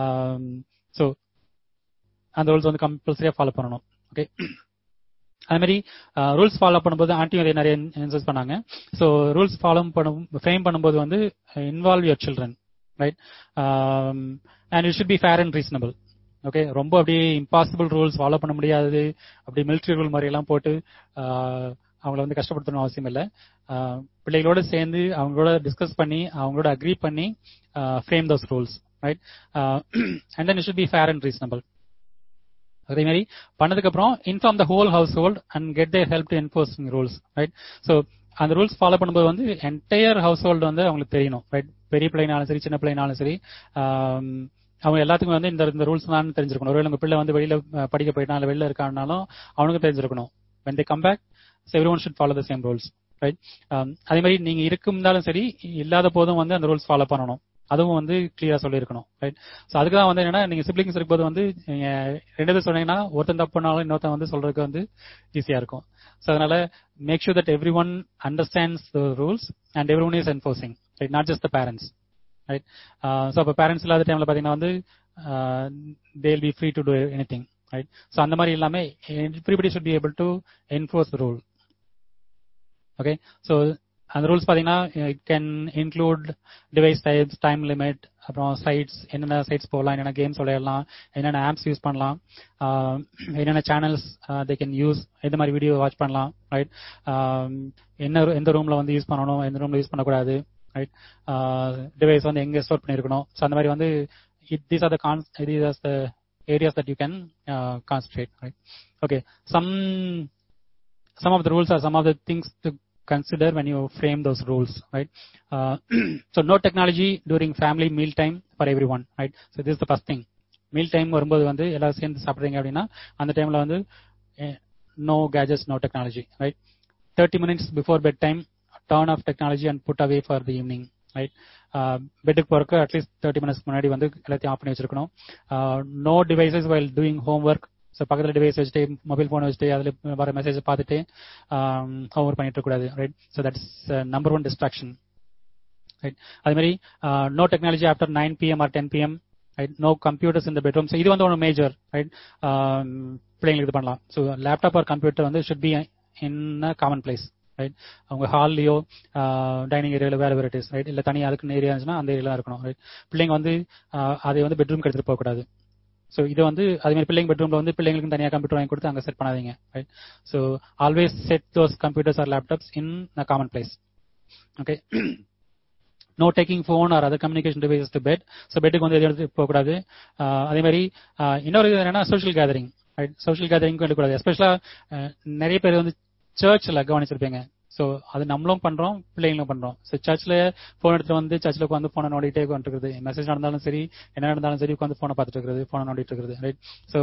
ஸோ அந்த ரூல்ஸ் வந்து கம்பல்சரியா ஃபாலோ பண்ணணும் ஓகே அது மாதிரி ரூல்ஸ் ஃபாலோ பண்ணும்போது ஆண்டியும் நிறைய இன்சஸ் பண்ணாங்க ஸோ ரூல்ஸ் ஃபாலோ பண்ணும் ஃப்ரேம் பண்ணும்போது வந்து involve your children right and it should be fair and reasonable okay ரொம்ப அப்படியே இம்பாசிபிள் ரூல்ஸ் ஃபாலோ பண்ண முடியாது அப்படி மிலிட்ரி ரூல் மாதிரி எல்லாம் போட்டு அவங்கள வந்து கஷ்டப்படுத்தணும் அவசியம் இல்லை பிள்ளைகளோட சேர்ந்து அவங்களோட டிஸ்கஸ் பண்ணி அவங்களோட அக்ரி பண்ணி frame those rules right and then it should be fair and reasonable அதே மாதிரி பண்ணதுக்கு அப்புறம் inform the whole household and get their help to enforcing rules right so அந்த ரூல்ஸ் ஃபாலோ பண்ணும்போது வந்து என்டையர் ஹவுஸ் ஹோல்டு வந்து அவங்களுக்கு தெரியணும் ரைட் பெரிய பிள்ளைனாலும் சரி சின்ன பிள்ளைனாலும் சரி அவங்க எல்லாத்துக்கும் வந்து இந்த இந்த ரூல்ஸ் தான் தெரிஞ்சிருக்கணும் ஒருவேளை உங்க பிள்ளை வந்து வெளியில படிக்க போயிட்டா இல்ல வெளியில இருக்கானாலும் அவனுக்கு தெரிஞ்சிருக்கணும் when they come back everyone should follow the same rules right அதே மாதிரி நீங்க இருந்தாலும் சரி இல்லாத போதும் வந்து அந்த ரூல்ஸ் ஃபாலோ பண்ணணும் அதுவும் வந்து கிளியரா சொல்லியிருக்கணும் ரைட் ஸோ அதுக்கு தான் வந்து என்னன்னா நீங்க சிப்ளிங்ஸ் இருக்கும்போது வந்து நீங்க ரெண்டு பேர் சொன்னீங்கன்னா ஒருத்தன் தப்பு பண்ணாலும் இன்னொருத்தன் வந்து சொல்றதுக்கு வந்து ஈஸியா இருக்கும் ஸோ அதனால make sure that everyone understands the rules and everyone is enforcing right not just the parents right so அப்போ பேரண்ட்ஸ் இல்லாத டைம்ல பாத்தீங்கன்னா வந்து they'll be free to do anything right so அந்த மாதிரி இல்லாம everybody should be able to enforce rule okay so அந்த rules பாத்தீங்கன்னா it can include device types time limit அப்புறம் சைட்ஸ் என்னென்ன சைட்ஸ் போகலாம் என்னென்ன கேம்ஸ் விளையாடலாம் என்னென்ன ஆப்ஸ் யூஸ் பண்ணலாம் என்னென்ன சேனல்ஸ் தே கேன் யூஸ் எந்த மாதிரி வீடியோ வாட்ச் பண்ணலாம் ரைட் என்ன எந்த ரூம்ல வந்து யூஸ் பண்ணணும் எந்த ரூம்ல யூஸ் பண்ணக்கூடாது ரைட் டிவைஸ் வந்து எங்க ஸ்டோர் பண்ணிருக்கணும் ஸோ அந்த மாதிரி வந்து these are the con these are the areas that you can uh, concentrate right okay some some of the rules are some of the things to consider when you frame those rules right uh, so no technology during family meal time for everyone right so this is the first thing meal time வரும்போது வந்து எல்லாரும் சேர்ந்து சாப்பிட்றீங்க அப்படின்னா அந்த டைம்ல வந்து no gadgets no technology right thirty minutes before bed time turn off technology and put away for the evening right பெட்டுக்கு போறக்கு அட்லீஸ்ட் தேர்ட்டி மினிட்ஸ் முன்னாடி வந்து எல்லாத்தையும் ஆஃப் பண்ணி வச்சிருக்கணும் no devices while doing homework so பக்கத்தில் device வச்சுட்டு mobile phone வச்சுட்டு அதில் வர மெசேஜ் பார்த்துட்டு ஹோம் ஒர்க் பண்ணிட்டு கூடாது right so that's number one distraction right அது மாதிரி no technology after nine PM or ten PM right no computers in the bedroom so இது வந்து ஒன்று மேஜர் ரைட் பிள்ளைங்களுக்கு இது பண்ணலாம் ஸோ லேப்டாப் ஆர் கம்ப்யூட்டர் வந்து should be in a common place right அவங்க ஹால்லயோ டைனிங் ஏரியாவில் வேற வேற இஸ் ரைட் இல்லை தனியாக அதுக்கு ஏரியா இருந்துச்சுன்னா அந்த ஏரியா இருக்கணும் ரைட் பிள்ளைங்க வந்து அதை வந்து பெட்ரூம் எடுத்துட்டு போகக்கூடாது ஸோ இது வந்து அதே மாதிரி பிள்ளைங்க பெட்ரூம்ல வந்து பிள்ளைங்களுக்கு தனியாக கம்ப்யூட்டர் வாங்கி கொடுத்து அங்கே செட் பண்ணாதீங்க right so always set those computers or laptops in a common place okay no taking phone or other communication devices to bed so பெட்டுக்கு வந்து எது எடுத்து போகக்கூடாது அதே மாதிரி இன்னொரு இது என்னன்னா சோஷியல் கேதரிங் ரைட் சோஷியல் கேதரிங்க்கும் எடுக்கக்கூடாது எஸ்பெஷலா நிறைய பேர் வந்து சர்ச்சில் கவனிச்சிருப்பீங்க ஸோ அது நம்மளும் பண்றோம் பிள்ளைங்களும் பண்றோம் ஸோ சர்ச்சில் ஃபோன் எடுத்துட்டு வந்து சர்ச்சில் உட்காந்து ஃபோனை நோண்டிட்டே உட்காந்துருக்குது மெசேஜ் நடந்தாலும் சரி என்ன நடந்தாலும் சரி உட்காந்து ஃபோனை பார்த்துட்டு இருக்கிறது ஃபோனை நோண்டிட்டு இருக்கிறது ரைட் ஸோ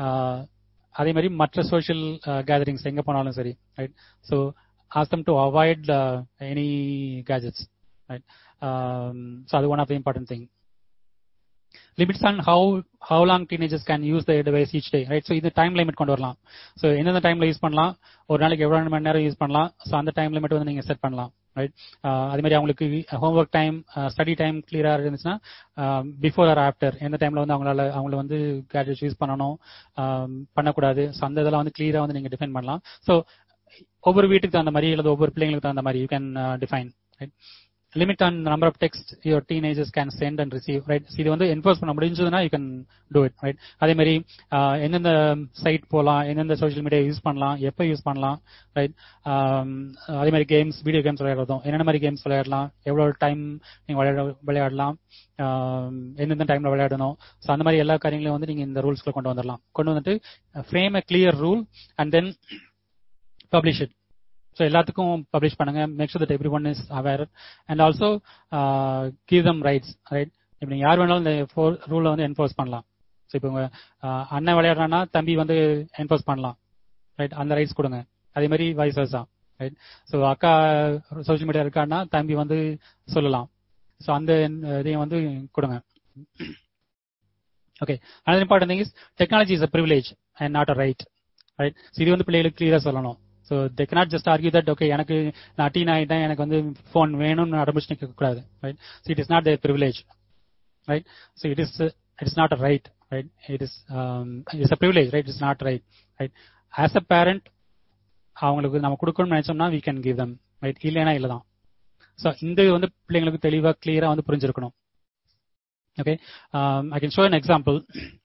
அதே மாதிரி மற்ற சோஷியல் கேதரிங்ஸ் எங்க போனாலும் சரி right so ask them to avoid any gadgets right so அது one of the important thing limits on how how long teenagers can use the device each day right so இது time limit கொண்டு வரலாம் so எந்தெந்த டைம்ல use பண்ணலாம் ஒரு நாளைக்கு எவ்வளவு மணி நேரம் யூஸ் பண்ணலாம் ஸோ அந்த டைம் லிமிட் வந்து நீங்க செட் பண்ணலாம் ரைட் அதே மாதிரி அவங்களுக்கு homework time study time கிளியரா இருந்துச்சுன்னா பிஃபோர் ஆர் ஆஃப்டர் எந்த டைம்ல வந்து அவங்களால அவங்கள வந்து கேட்ஜெட்ஸ் யூஸ் பண்ணணும் பண்ணக்கூடாது ஸோ அந்த இதெல்லாம் வந்து கிளியரா வந்து நீங்க டிஃபைன் பண்ணலாம் ஸோ ஒவ்வொரு வீட்டுக்கு தகுந்த மாதிரி அல்லது ஒவ்வொரு பிள்ளைங்களுக்கு தகுந்த மாதிரி you can define right limit on number of text your teenagers can send and receive right இது வந்து என்போர்ஸ் பண்ண முடிஞ்சதுன்னா you can do it right அதே மாதிரி எந்தெந்த சைட் போகலாம் எந்தெந்த சோஷியல் மீடியா யூஸ் பண்ணலாம் எப்போ யூஸ் பண்ணலாம் ரைட் அதே மாதிரி கேம்ஸ் வீடியோ கேம்ஸ் விளையாடுறதும் என்னென்ன மாதிரி கேம்ஸ் விளையாடலாம் எவ்வளோ டைம் நீங்கள் விளையாட விளையாடலாம் எந்தெந்த டைம்ல விளையாடணும் ஸோ அந்த மாதிரி எல்லா காரியங்களையும் வந்து நீங்க இந்த ரூல்ஸ்ல கொண்டு வந்துடலாம் கொண்டு வந்துட்டு frame a clear rule and then publish it so எல்லாத்துக்கும் பப்ளிஷ் பண்ணுங்க make sure that everyone is aware and also give them rights right இப்போ நீங்க யார் வேணாலும் இந்த ரூலை வந்து என்போர்ஸ் பண்ணலாம் ஸோ இப்போ உங்க அண்ணன் விளையாடுறான்னா தம்பி வந்து என்போர்ஸ் பண்ணலாம் ரைட் அந்த ரைட்ஸ் கொடுங்க அதே மாதிரி வைஸ் வர்ஸா ரைட் ஸோ அக்கா சோஷியல் மீடியா இருக்கான்னா தம்பி வந்து சொல்லலாம் ஸோ அந்த இதையும் வந்து கொடுங்க okay another important thing is technology is a privilege and not a right right இது வந்து பிள்ளைகளுக்கு கிளியரா சொல்லணும் so they cannot just argue that okay எனக்கு நான் டீன் ஆகிட்டேன் எனக்கு வந்து ஃபோன் வேணும்னு அடம்பிச்சு நிற்க கூடாது right so it is not their privilege right so it is it is not a right right it is it is a privilege right is not right right as a parent அவங்களுக்கு நம்ம கொடுக்கணும்னு நினைச்சோம்னா we can give them right இல்லைன்னா இல்லை தான் so இந்த வந்து பிள்ளைங்களுக்கு தெளிவாக கிளியரா வந்து புரிஞ்சிருக்கணும் okay I can show an example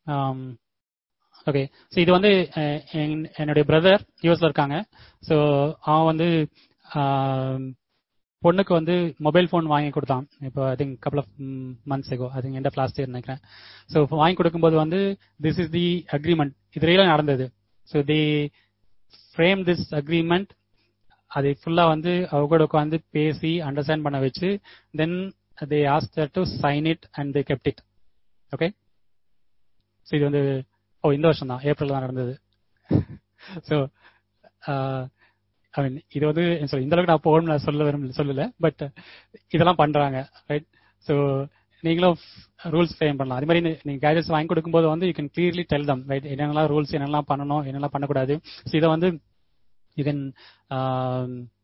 okay so இது வந்து என்னுடைய பிரதர் யூஎஸ்ல இருக்காங்க ஸோ அவன் வந்து பொண்ணுக்கு வந்து மொபைல் ஃபோன் வாங்கி கொடுத்தான் இப்போ I think couple of months ago I think end of last year நினைக்கிறேன் ஸோ வாங்கி கொடுக்கும்போது வந்து திஸ் இஸ் தி அக்ரிமெண்ட் இது ரியலாக நடந்தது so they frame this agreement அதை ஃபுல்லா வந்து அவ கூட உட்காந்து பேசி அண்டர்ஸ்டாண்ட் பண்ண வச்சு then they asked her to sign it and they kept it okay so இது வந்து ஓ இந்த வருஷம் தான் ஏப்ரல் தான் நடந்தது ஸோ ஐ மீன் இது வந்து இந்த அளவுக்கு நான் போகணும்னு நான் சொல்ல விரும்பல சொல்லல பட் இதெல்லாம் பண்றாங்க ரைட் ஸோ நீங்களும் ரூல்ஸ் ஃப்ரேம் பண்ணலாம் அதே மாதிரி நீங்க கேஜெட்ஸ் வாங்கி கொடுக்கும்போது வந்து you can clearly tell them right என்னென்னலாம் ரூல்ஸ் என்னெல்லாம் பண்ணணும் என்னெல்லாம் பண்ணக்கூடாது ஸோ இதை வந்து யூ கேன்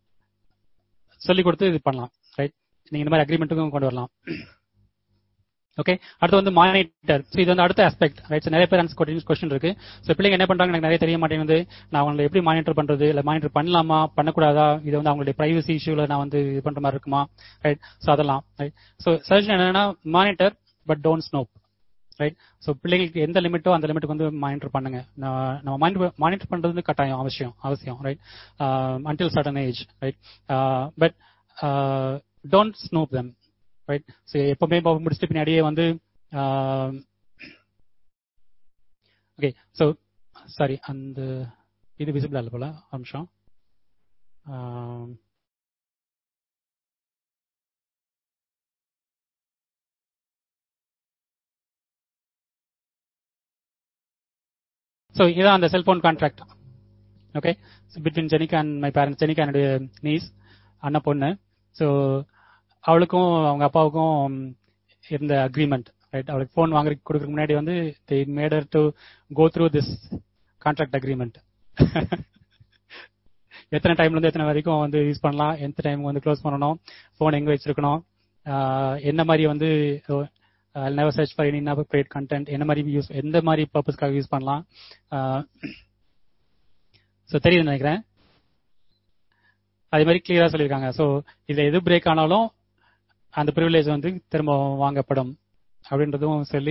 சொல்லி கொடுத்து இது பண்ணலாம் ரைட் நீங்க இந்த மாதிரி அக்ரிமெண்ட்டுக்கும் கொண்டு வரலாம் ஓகே அடுத்து வந்து மானிட்டர் ஸோ இது வந்து அடுத்த ஆஸ்பெக்ட் ரைட் நிறைய பேர் ஆன்சர் கொஸ்டின் இருக்கு ஸோ பிள்ளைங்க என்ன பண்றாங்க எனக்கு நிறைய தெரிய மாட்டேங்குது நான் அவங்களை எப்படி மானிட்டர் பண்றது இல்ல மானிட்டர் பண்ணலாமா பண்ணக்கூடாதா இது வந்து அவங்களுடைய பிரைவசி இஷ்யூல நான் வந்து இது பண்ற மாதிரி இருக்குமா ரைட் ஸோ அதெல்லாம் ரைட் ஸோ சஜஷன் என்னன்னா monitor but don't snoop right so பிள்ளைங்களுக்கு எந்த லிமிட்டோ அந்த லிமிட்டுக்கு வந்து மானிட்டர் பண்ணுங்க நம்ம மானிட்டர் பண்றது வந்து கட்டாயம் அவசியம் அவசியம் right until certain age right but don't snoop them right so எப்பவுமே முடிச்சுட்டு பின்னாடியே வந்து ஓகே ஸோ சாரி அந்த இது விசிபிள் அல்ல போல ஒரு நிமிஷம் ஸோ இதான் அந்த cellphone contract okay between Jenica and my parents Jenica என்னுடைய நீஸ் அண்ணன் பொண்ணு ஸோ அவளுக்கும் அவங்க அப்பாவுக்கும் இருந்த அக்ரிமெண்ட் ரைட் அவளுக்கு ஃபோன் வாங்க கொடுக்கறதுக்கு முன்னாடி வந்து they made her to go through this contract agreement எத்தனை டைம்ல இருந்து எத்தனை வரைக்கும் வந்து யூஸ் பண்ணலாம் எந்த டைம் வந்து க்ளோஸ் பண்ணணும் ஃபோன் எங்க வச்சிருக்கணும் என்ன மாதிரி வந்து never search for any inappropriate content என்ன மாதிரி யூஸ் எந்த மாதிரி பர்பஸ்க்காக யூஸ் பண்ணலாம் ஸோ தெரியுது நினைக்கிறேன் அதே மாதிரி கிளியரா சொல்லியிருக்காங்க ஸோ இதுல எது பிரேக் ஆனாலும் அந்த ப்ரிவிலேஜ் வந்து திரும்ப வாங்கப்படும் அப்படின்றதும் சொல்லி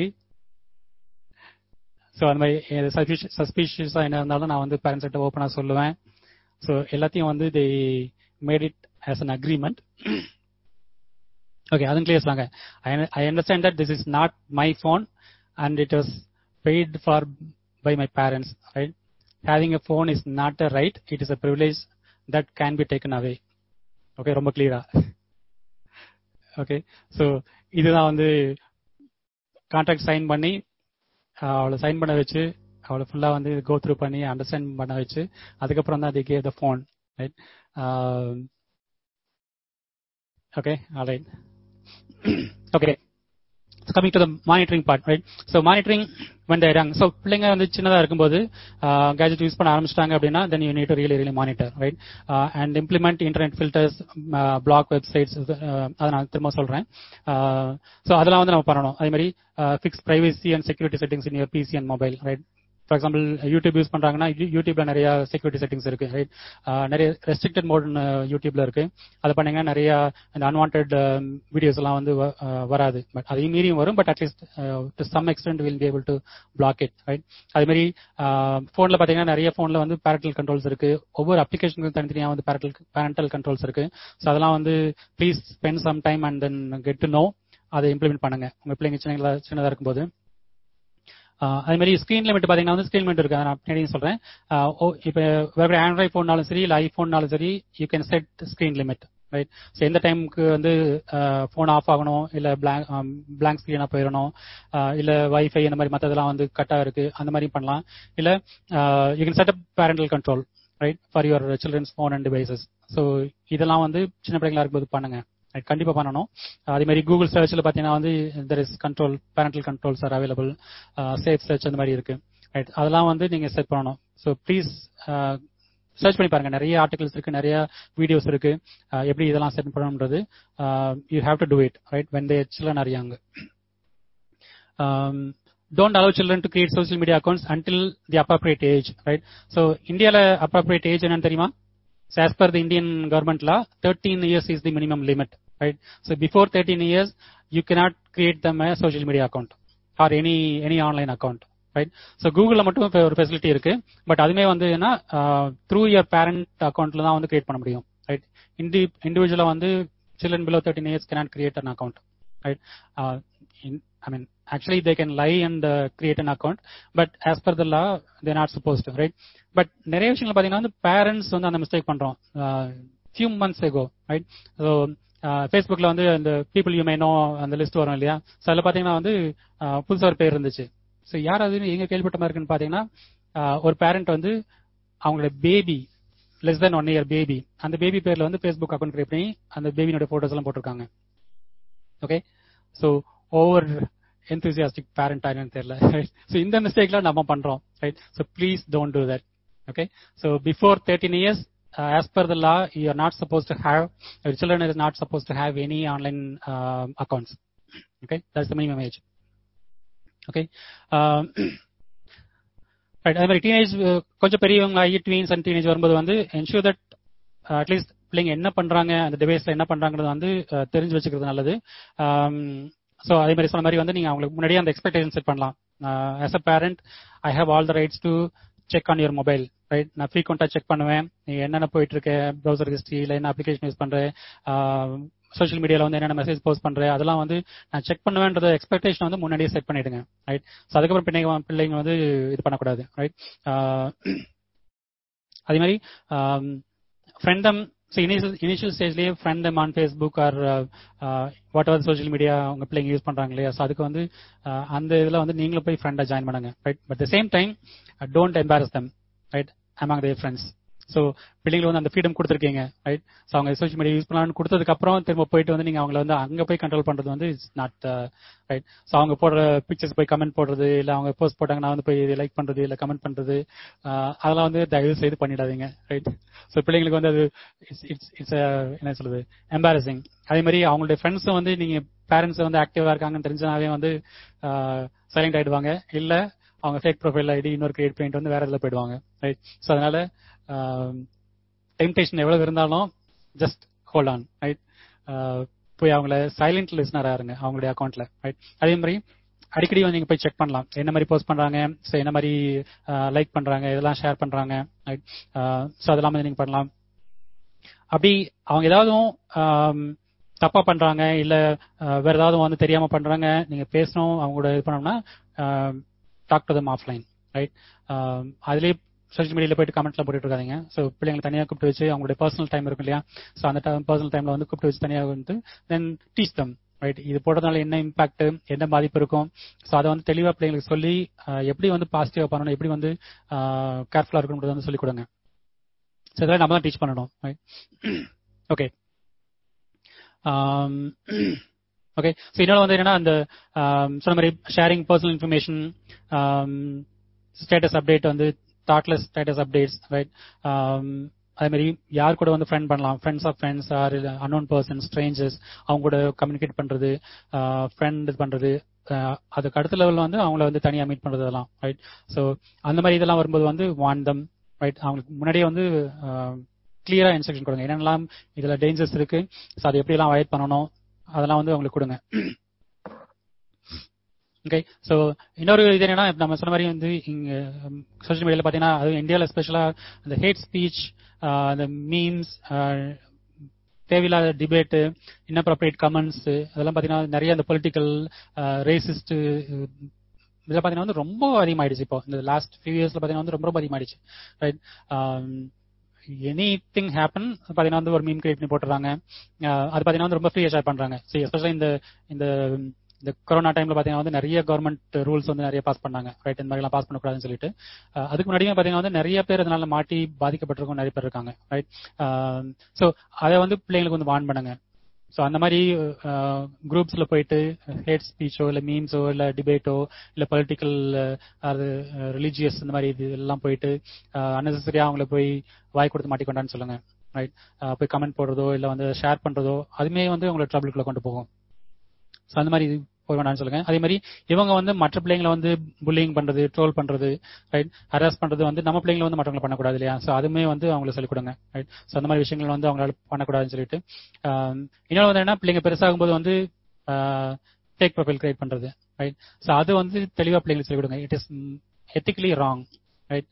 ஸோ அந்த மாதிரி சஸ்பீஷியஸா என்ன இருந்தாலும் நான் வந்து பேரண்ட்ஸ் கிட்ட ஓப்பனா சொல்லுவேன் ஸோ எல்லாத்தையும் வந்து they made it as an agreement okay அதுவும் கிளியர் சொல்லாங்க I understand that this is not my phone and it was paid for by my parents right having a phone is not a right it is a privilege that can be taken away okay ரொம்ப கிளியரா okay so இதுதான் வந்து contract sign பண்ணி அவளை sign பண்ண வச்சு அவளை ஃபுல்லா வந்து கோ த்ரூ பண்ணி அண்டர்ஸ்டாண்ட் பண்ண வச்சு அதுக்கப்புறம் தான் they gave the phone right okay right okay coming to the monitoring part right so monitoring when they're young. So பிள்ளைங்க வந்து சின்னதா இருக்கும்போது கேஜெட் யூஸ் பண்ண ஆரம்பிச்சிட்டாங்க அப்படின்னா then you need really really monitor right and implement internet filters block websites அதை நான் திரும்ப சொல்றேன் ஸோ அதெல்லாம் வந்து நம்ம பண்ணணும் அதே மாதிரி fix privacy and security settings in your PC and mobile right for example YouTube use பண்றாங்கன்னா யூடியூப்ல நிறைய செக்யூரிட்டி செட்டிங்ஸ் இருக்கு ரைட் நிறைய ரெஸ்ட்ரிக்டட் மோட் யூடியூப்ல இருக்கு அதை பண்ணீங்கன்னா நிறைய இந்த அன்வான்ட் வீடியோஸ் எல்லாம் வந்து வராது பட் அதையும் மீறியும் வரும் but at least to some extent will be able to block it right அதே மாதிரி போன்ல பாத்தீங்கன்னா நிறைய போன்ல வந்து பேரண்டல் கண்ட்ரோல்ஸ் இருக்கு ஒவ்வொரு அப்ளிகேஷனுக்கும் தனித்தனியா வந்து பேரண்டல் பேரண்டல் கண்ட்ரோல்ஸ் இருக்கு ஸோ அதெல்லாம் வந்து please spend some time and then get to know அதை இம்ப்ளிமெண்ட் பண்ணுங்க உங்க பிள்ளைங்க சின்ன சின்னதா இருக்கும்போது அதே மாதிரி ஸ்கிரீன் லிமிட் பாத்தீங்கன்னா வந்து ஸ்கிரீன் லிமிட் இருக்கு நான் பின்னாடி சொல்றேன் இப்போ வேற ஆண்ட்ராய்ட் போன்னாலும் சரி இல்ல ஐபோன்னாலும் சரி you can set screen limit right so எந்த டைமுக்கு வந்து ஃபோன் ஆஃப் ஆகணும் இல்ல பிளாங்க் பிளாங்க் ஸ்கிரீனா போயிடணும் இல்ல வைஃபை இந்த மாதிரி மற்றதெல்லாம் வந்து கட்டா இருக்கு அந்த மாதிரி பண்ணலாம் இல்ல you can set up parental control right for your children's phone and devices so இதெல்லாம் வந்து சின்ன பிள்ளைங்களா இருக்கும்போது பண்ணுங்க கண்டிப்பா பண்ணணும் அதே மாதிரி கூகுள் சர்ச்ல பாத்தீங்கன்னா வந்து there is control parental controls are available safe search அந்த மாதிரி இருக்கு ரைட் அதெல்லாம் வந்து நீங்க செட் பண்ணணும் ஸோ ப்ளீஸ் சர்ச் பண்ணி பாருங்க நிறைய ஆர்டிகல்ஸ் இருக்கு நிறைய வீடியோஸ் இருக்கு எப்படி இதெல்லாம் செட் பண்ணணும்ன்றது you have to do it right when they children are young don't allow children to create social media accounts until the appropriate age right so இந்தியாவில் அப்ராப்ரியேட் ஏஜ் என்னன்னு தெரியுமா So as per the Indian government law, 13 years is the minimum limit, right? So before 13 years, you cannot create them a social media account or any any online account, right? So Googleல மட்டும் ஒரு facility இருக்கு but அதுமே வந்து என்ன through year parent அக்கௌண்ட்ல தான் வந்து create பண்ண முடியும் ரைட் இண்டி இண்டிவிஜுவலா வந்து children below thirteen years cannot create an account right I mean actually they can lie and uh, create an account but as per the law they're not supposed to right but நிறைய விஷயங்கள் பாத்தீங்கன்னா வந்து parents வந்து அந்த mistake பண்றோம் few months ago right so ஃபேஸ்புக்ல வந்து அந்த பீப்புள் யூ மே நோ அந்த லிஸ்ட் வரும் இல்லையா ஸோ அதில் பாத்தீங்கன்னா வந்து புதுசாக ஒரு பேர் இருந்துச்சு ஸோ யார் அது எங்க கேள்விப்பட்ட மாதிரி இருக்குன்னு பாத்தீங்கன்னா ஒரு பேரண்ட் வந்து அவங்களோட baby less than one year baby அந்த பேபி பேர்ல வந்து ஃபேஸ்புக் அக்கௌண்ட் கிரியேட் பண்ணி அந்த பேபியோட போட்டோஸ் எல்லாம் போட்டிருக்காங்க okay so over enthusiastic parent ஆனு தெரியல ஸோ இந்த மிஸ்டேக்லாம் நம்ம பண்றோம் right so please don't do that okay so before 13 years uh, as per the law you are not supposed to have your children is not supposed to have any online uh, accounts okay that's the minimum age okay right அதே மாதிரி teenage கொஞ்சம் பெரியவங்க ஆகி twins and teenage வரும்போது வந்து ensure that at least பிள்ளைங்க என்ன பண்றாங்க அந்த டிவைஸ்ல என்ன பண்றாங்கிறது வந்து தெரிஞ்சு வச்சுக்கிறது நல்லது ஸோ அதே மாதிரி சொன்ன மாதிரி வந்து நீங்க அவங்களுக்கு முன்னாடியே அந்த எக்ஸ்பெக்டேஷன் செட் பண்ணலாம் as a parent I have all the rights to check on your mobile right நான் ஃப்ரீக்வெண்டா செக் பண்ணுவேன் நீ என்னென்ன போயிட்டு இருக்க ப்ரௌசர் ஹிஸ்ட்ரி இல்லை என்ன அப்ளிகேஷன் யூஸ் பண்றேன் சோஷியல் மீடியால வந்து என்னென்ன மெசேஜ் போஸ்ட் பண்றேன் அதெல்லாம் வந்து நான் செக் பண்ணுவேன்றத எக்ஸ்பெக்டேஷன் வந்து முன்னாடியே செட் பண்ணிடுங்க ரைட் ஸோ அதுக்கப்புறம் பிள்ளைங்க பிள்ளைங்க வந்து இது பண்ணக்கூடாது ரைட் அதே மாதிரி ஃப்ரெண்டம் ஸோ இனிஷியல் இனிஷியல் ஸ்டேஜ்லேயே friend them on Facebook or whatever social media உங்க பிள்ளைங்க யூஸ் பண்றாங்க இல்லையா ஸோ அதுக்கு வந்து அந்த இதில் வந்து நீங்களும் போய் ஃப்ரெண்டா ஜாயின் பண்ணுங்க right but the same time don't embarrass them right among their friends so பிள்ளைங்களுக்கு வந்து அந்த ஃப்ரீடம் கொடுத்துருக்கீங்க ரைட் ஸோ அவங்க சோஷியல் மீடியா யூஸ் பண்ணலாம்னு கொடுத்ததுக்கு அப்புறம் திரும்ப போயிட்டு வந்து நீங்க அவங்கள வந்து அங்க போய் கண்ட்ரோல் பண்றது வந்து இட்ஸ் நாட் ரைட் ஸோ அவங்க போடுற பிக்சர்ஸ் போய் கமெண்ட் போடுறது இல்ல அவங்க போஸ்ட் போட்டாங்கன்னா வந்து போய் லைக் பண்றது இல்ல கமெண்ட் பண்றது அதெல்லாம் வந்து தயவு செய்து பண்ணிடாதீங்க ரைட் ஸோ பிள்ளைங்களுக்கு வந்து அது இட்ஸ் இட்ஸ் இட்ஸ் என்ன சொல்றது எம்பாரசிங் அதே மாதிரி அவங்களுடைய ஃப்ரெண்ட்ஸும் வந்து நீங்க பேரண்ட்ஸ் வந்து ஆக்டிவா இருக்காங்கன்னு தெரிஞ்சனாவே வந்து சைலண்ட் ஆயிடுவாங்க இல்ல அவங்க ஃபேக் ப்ரொஃபைல் ஐடி இன்னொரு கிரியேட் பண்ணிட்டு வந்து வேற இதில் போயிடுவாங்க ரைட் ஸோ அதனால டெம்டேஷன் எவ்வளவு இருந்தாலும் ஜஸ்ட் ஹோல்ட் ஆன் ரைட் போய் அவங்கள சைலண்ட் லிஸ்னரா இருங்க அவங்களுடைய அக்கௌண்ட்ல ரைட் அதே மாதிரி அடிக்கடி வந்து நீங்க போய் செக் பண்ணலாம் என்ன மாதிரி போஸ்ட் பண்றாங்க ஸோ என்ன மாதிரி லைக் பண்றாங்க இதெல்லாம் ஷேர் பண்றாங்க ரைட் ஸோ அதெல்லாம் வந்து நீங்க பண்ணலாம் அப்படி அவங்க ஏதாவது தப்பா பண்றாங்க இல்ல வேற ஏதாவது வந்து தெரியாம பண்றாங்க நீங்க பேசணும் அவங்களோட இது பண்ணோம்னா talk to them offline right அதுலேயே சோஷியல் மீடியால போயிட்டு கமெண்ட்ல போட்டுட்டு இருக்காங்க ஸோ பிள்ளைங்களை தனியாக கூப்பிட்டு வச்சு அவங்களுடைய பர்சனல் டைம் இருக்கும் இல்லையா ஸோ அந்த பர்சனல் டைம்ல வந்து கூப்பிட்டு வச்சு தனியாக வந்து தென் டீச் தம் ரைட் இது போடுறதுனால என்ன இம்பாக்ட் என்ன பாதிப்பு இருக்கும் ஸோ அதை வந்து தெளிவா பிள்ளைங்களுக்கு சொல்லி எப்படி வந்து பாசிட்டிவா பண்ணணும் எப்படி வந்து கேர்ஃபுல்லா இருக்கணும்ன்றத வந்து சொல்லிக் கொடுங்க ஸோ இதெல்லாம் நம்ம தான் டீச் பண்ணணும் ரைட் ஓகே ஓகே ஸோ இன்னொன்று வந்து என்னன்னா அந்த சொன்ன மாதிரி sharing personal information status update வந்து தாட்லெஸ் ஸ்டேட்டஸ் அப்டேட்ஸ் ரைட் அதே மாதிரி யார் கூட வந்து ஃப்ரெண்ட் பண்ணலாம் friends of friends or unknown person strangers அவங்க கூட கம்யூனிகேட் பண்றது ஃப்ரெண்ட் இது பண்றது அதுக்கு அடுத்த லெவலில் வந்து அவங்கள வந்து தனியாக மீட் பண்றது அதெல்லாம் ரைட் ஸோ அந்த மாதிரி இதெல்லாம் வரும்போது வந்து வான் தம் ரைட் அவங்களுக்கு முன்னாடியே வந்து கிளியரா இன்ஸ்ட்ரக்ஷன் கொடுங்க என்னென்னலாம் இதுல டேஞ்சர்ஸ் இருக்கு ஸோ அதை எப்படி எல்லாம் அவாய்ட் பண்ணணும் அதெல்லாம் வந்து அவங்களுக்கு கொடுங்க ஓகே ஸோ இன்னொரு இது என்னன்னா நம்ம சொன்ன மாதிரி வந்து இங்க சோஷியல் மீடியால பாத்தீங்கன்னா அது இந்தியாவில் ஸ்பெஷலா அந்த ஹேட் ஸ்பீச் அந்த மீம்ஸ் தேவையில்லாத டிபேட்டு இன்னப்ராப்ரேட் கமெண்ட்ஸ் அதெல்லாம் பாத்தீங்கன்னா நிறைய அந்த பொலிட்டிக்கல் ரேசிஸ்ட் இதுல பாத்தீங்கன்னா வந்து ரொம்ப அதிகமாயிடுச்சு இப்போ இந்த லாஸ்ட் ஃபியூ இயர்ஸ்ல பாத்தீங்கன்னா வந்து ரொம்ப ரொம்ப அதிகமாயிடுச்சு ரைட் எனி திங் ஹேப்பன் பாத்தீங்கன்னா வந்து ஒரு மீம் கிரியேட் பண்ணி போட்டுறாங்க அது பாத்தீங்கன்னா வந்து ரொம்ப ஃப்ரீயா ஷேர் பண்றாங்க சரி எஸ்பெஷலி இந்த இந்த இந்த கொரோனா டைம்ல பாத்தீங்கன்னா வந்து நிறைய கவர்மெண்ட் ரூல்ஸ் வந்து நிறைய பாஸ் பண்ணாங்க ரைட் இந்த மாதிரி எல்லாம் பாஸ் பண்ணக்கூடாதுன்னு சொல்லிட்டு அதுக்கு முன்னாடியே பாத்தீங்கன்னா வந்து நிறைய பேர் அதனால மாட்டி பாதிக்கப்பட்டிருக்கும் நிறைய பேர் இருக்காங்க ரைட் சோ அதை வந்து பிள்ளைங்களுக்கு வந்து வான் பண்ணுங்க ஸோ அந்த மாதிரி குரூப்ஸ்ல போயிட்டு ஹேட் ஸ்பீச்சோ இல்ல மீம்ஸோ இல்ல டிபேட்டோ இல்ல பொலிட்டிக்கல் அது ரிலீஜியஸ் இந்த மாதிரி இது எல்லாம் போயிட்டு அன்னெசரியா அவங்கள போய் வாய் கொடுத்து மாட்டிக்கொண்டான்னு சொல்லுங்க ரைட் போய் கமெண்ட் போடுறதோ இல்ல வந்து ஷேர் பண்றதோ அதுமே வந்து உங்களை ட்ரபிளுக்குள்ள கொண்டு போகும் ஸோ அந்த மாதிரி போய் வேணாம்னு சொல்லுங்க அதே மாதிரி இவங்க வந்து மற்ற பிள்ளைங்களை வந்து புல்லிங் பண்றது ட்ரோல் பண்றது ரைட் ஹராஸ் பண்றது வந்து நம்ம பிள்ளைங்களை வந்து மற்றவங்களை பண்ணக்கூடாது இல்லையா ஸோ அதுமே வந்து அவங்களுக்கு சொல்லிக் கொடுங்க ரைட் ஸோ அந்த மாதிரி விஷயங்கள் வந்து அவங்களால பண்ணக்கூடாதுன்னு சொல்லிட்டு இன்னொன்று வந்து என்ன பிள்ளைங்க பெருசாகும் போது வந்து ஃபேக் ப்ரொஃபைல் கிரியேட் பண்றது ரைட் ஸோ அது வந்து தெளிவாக பிள்ளைங்களுக்கு சொல்லிக் கொடுங்க it is ethically wrong right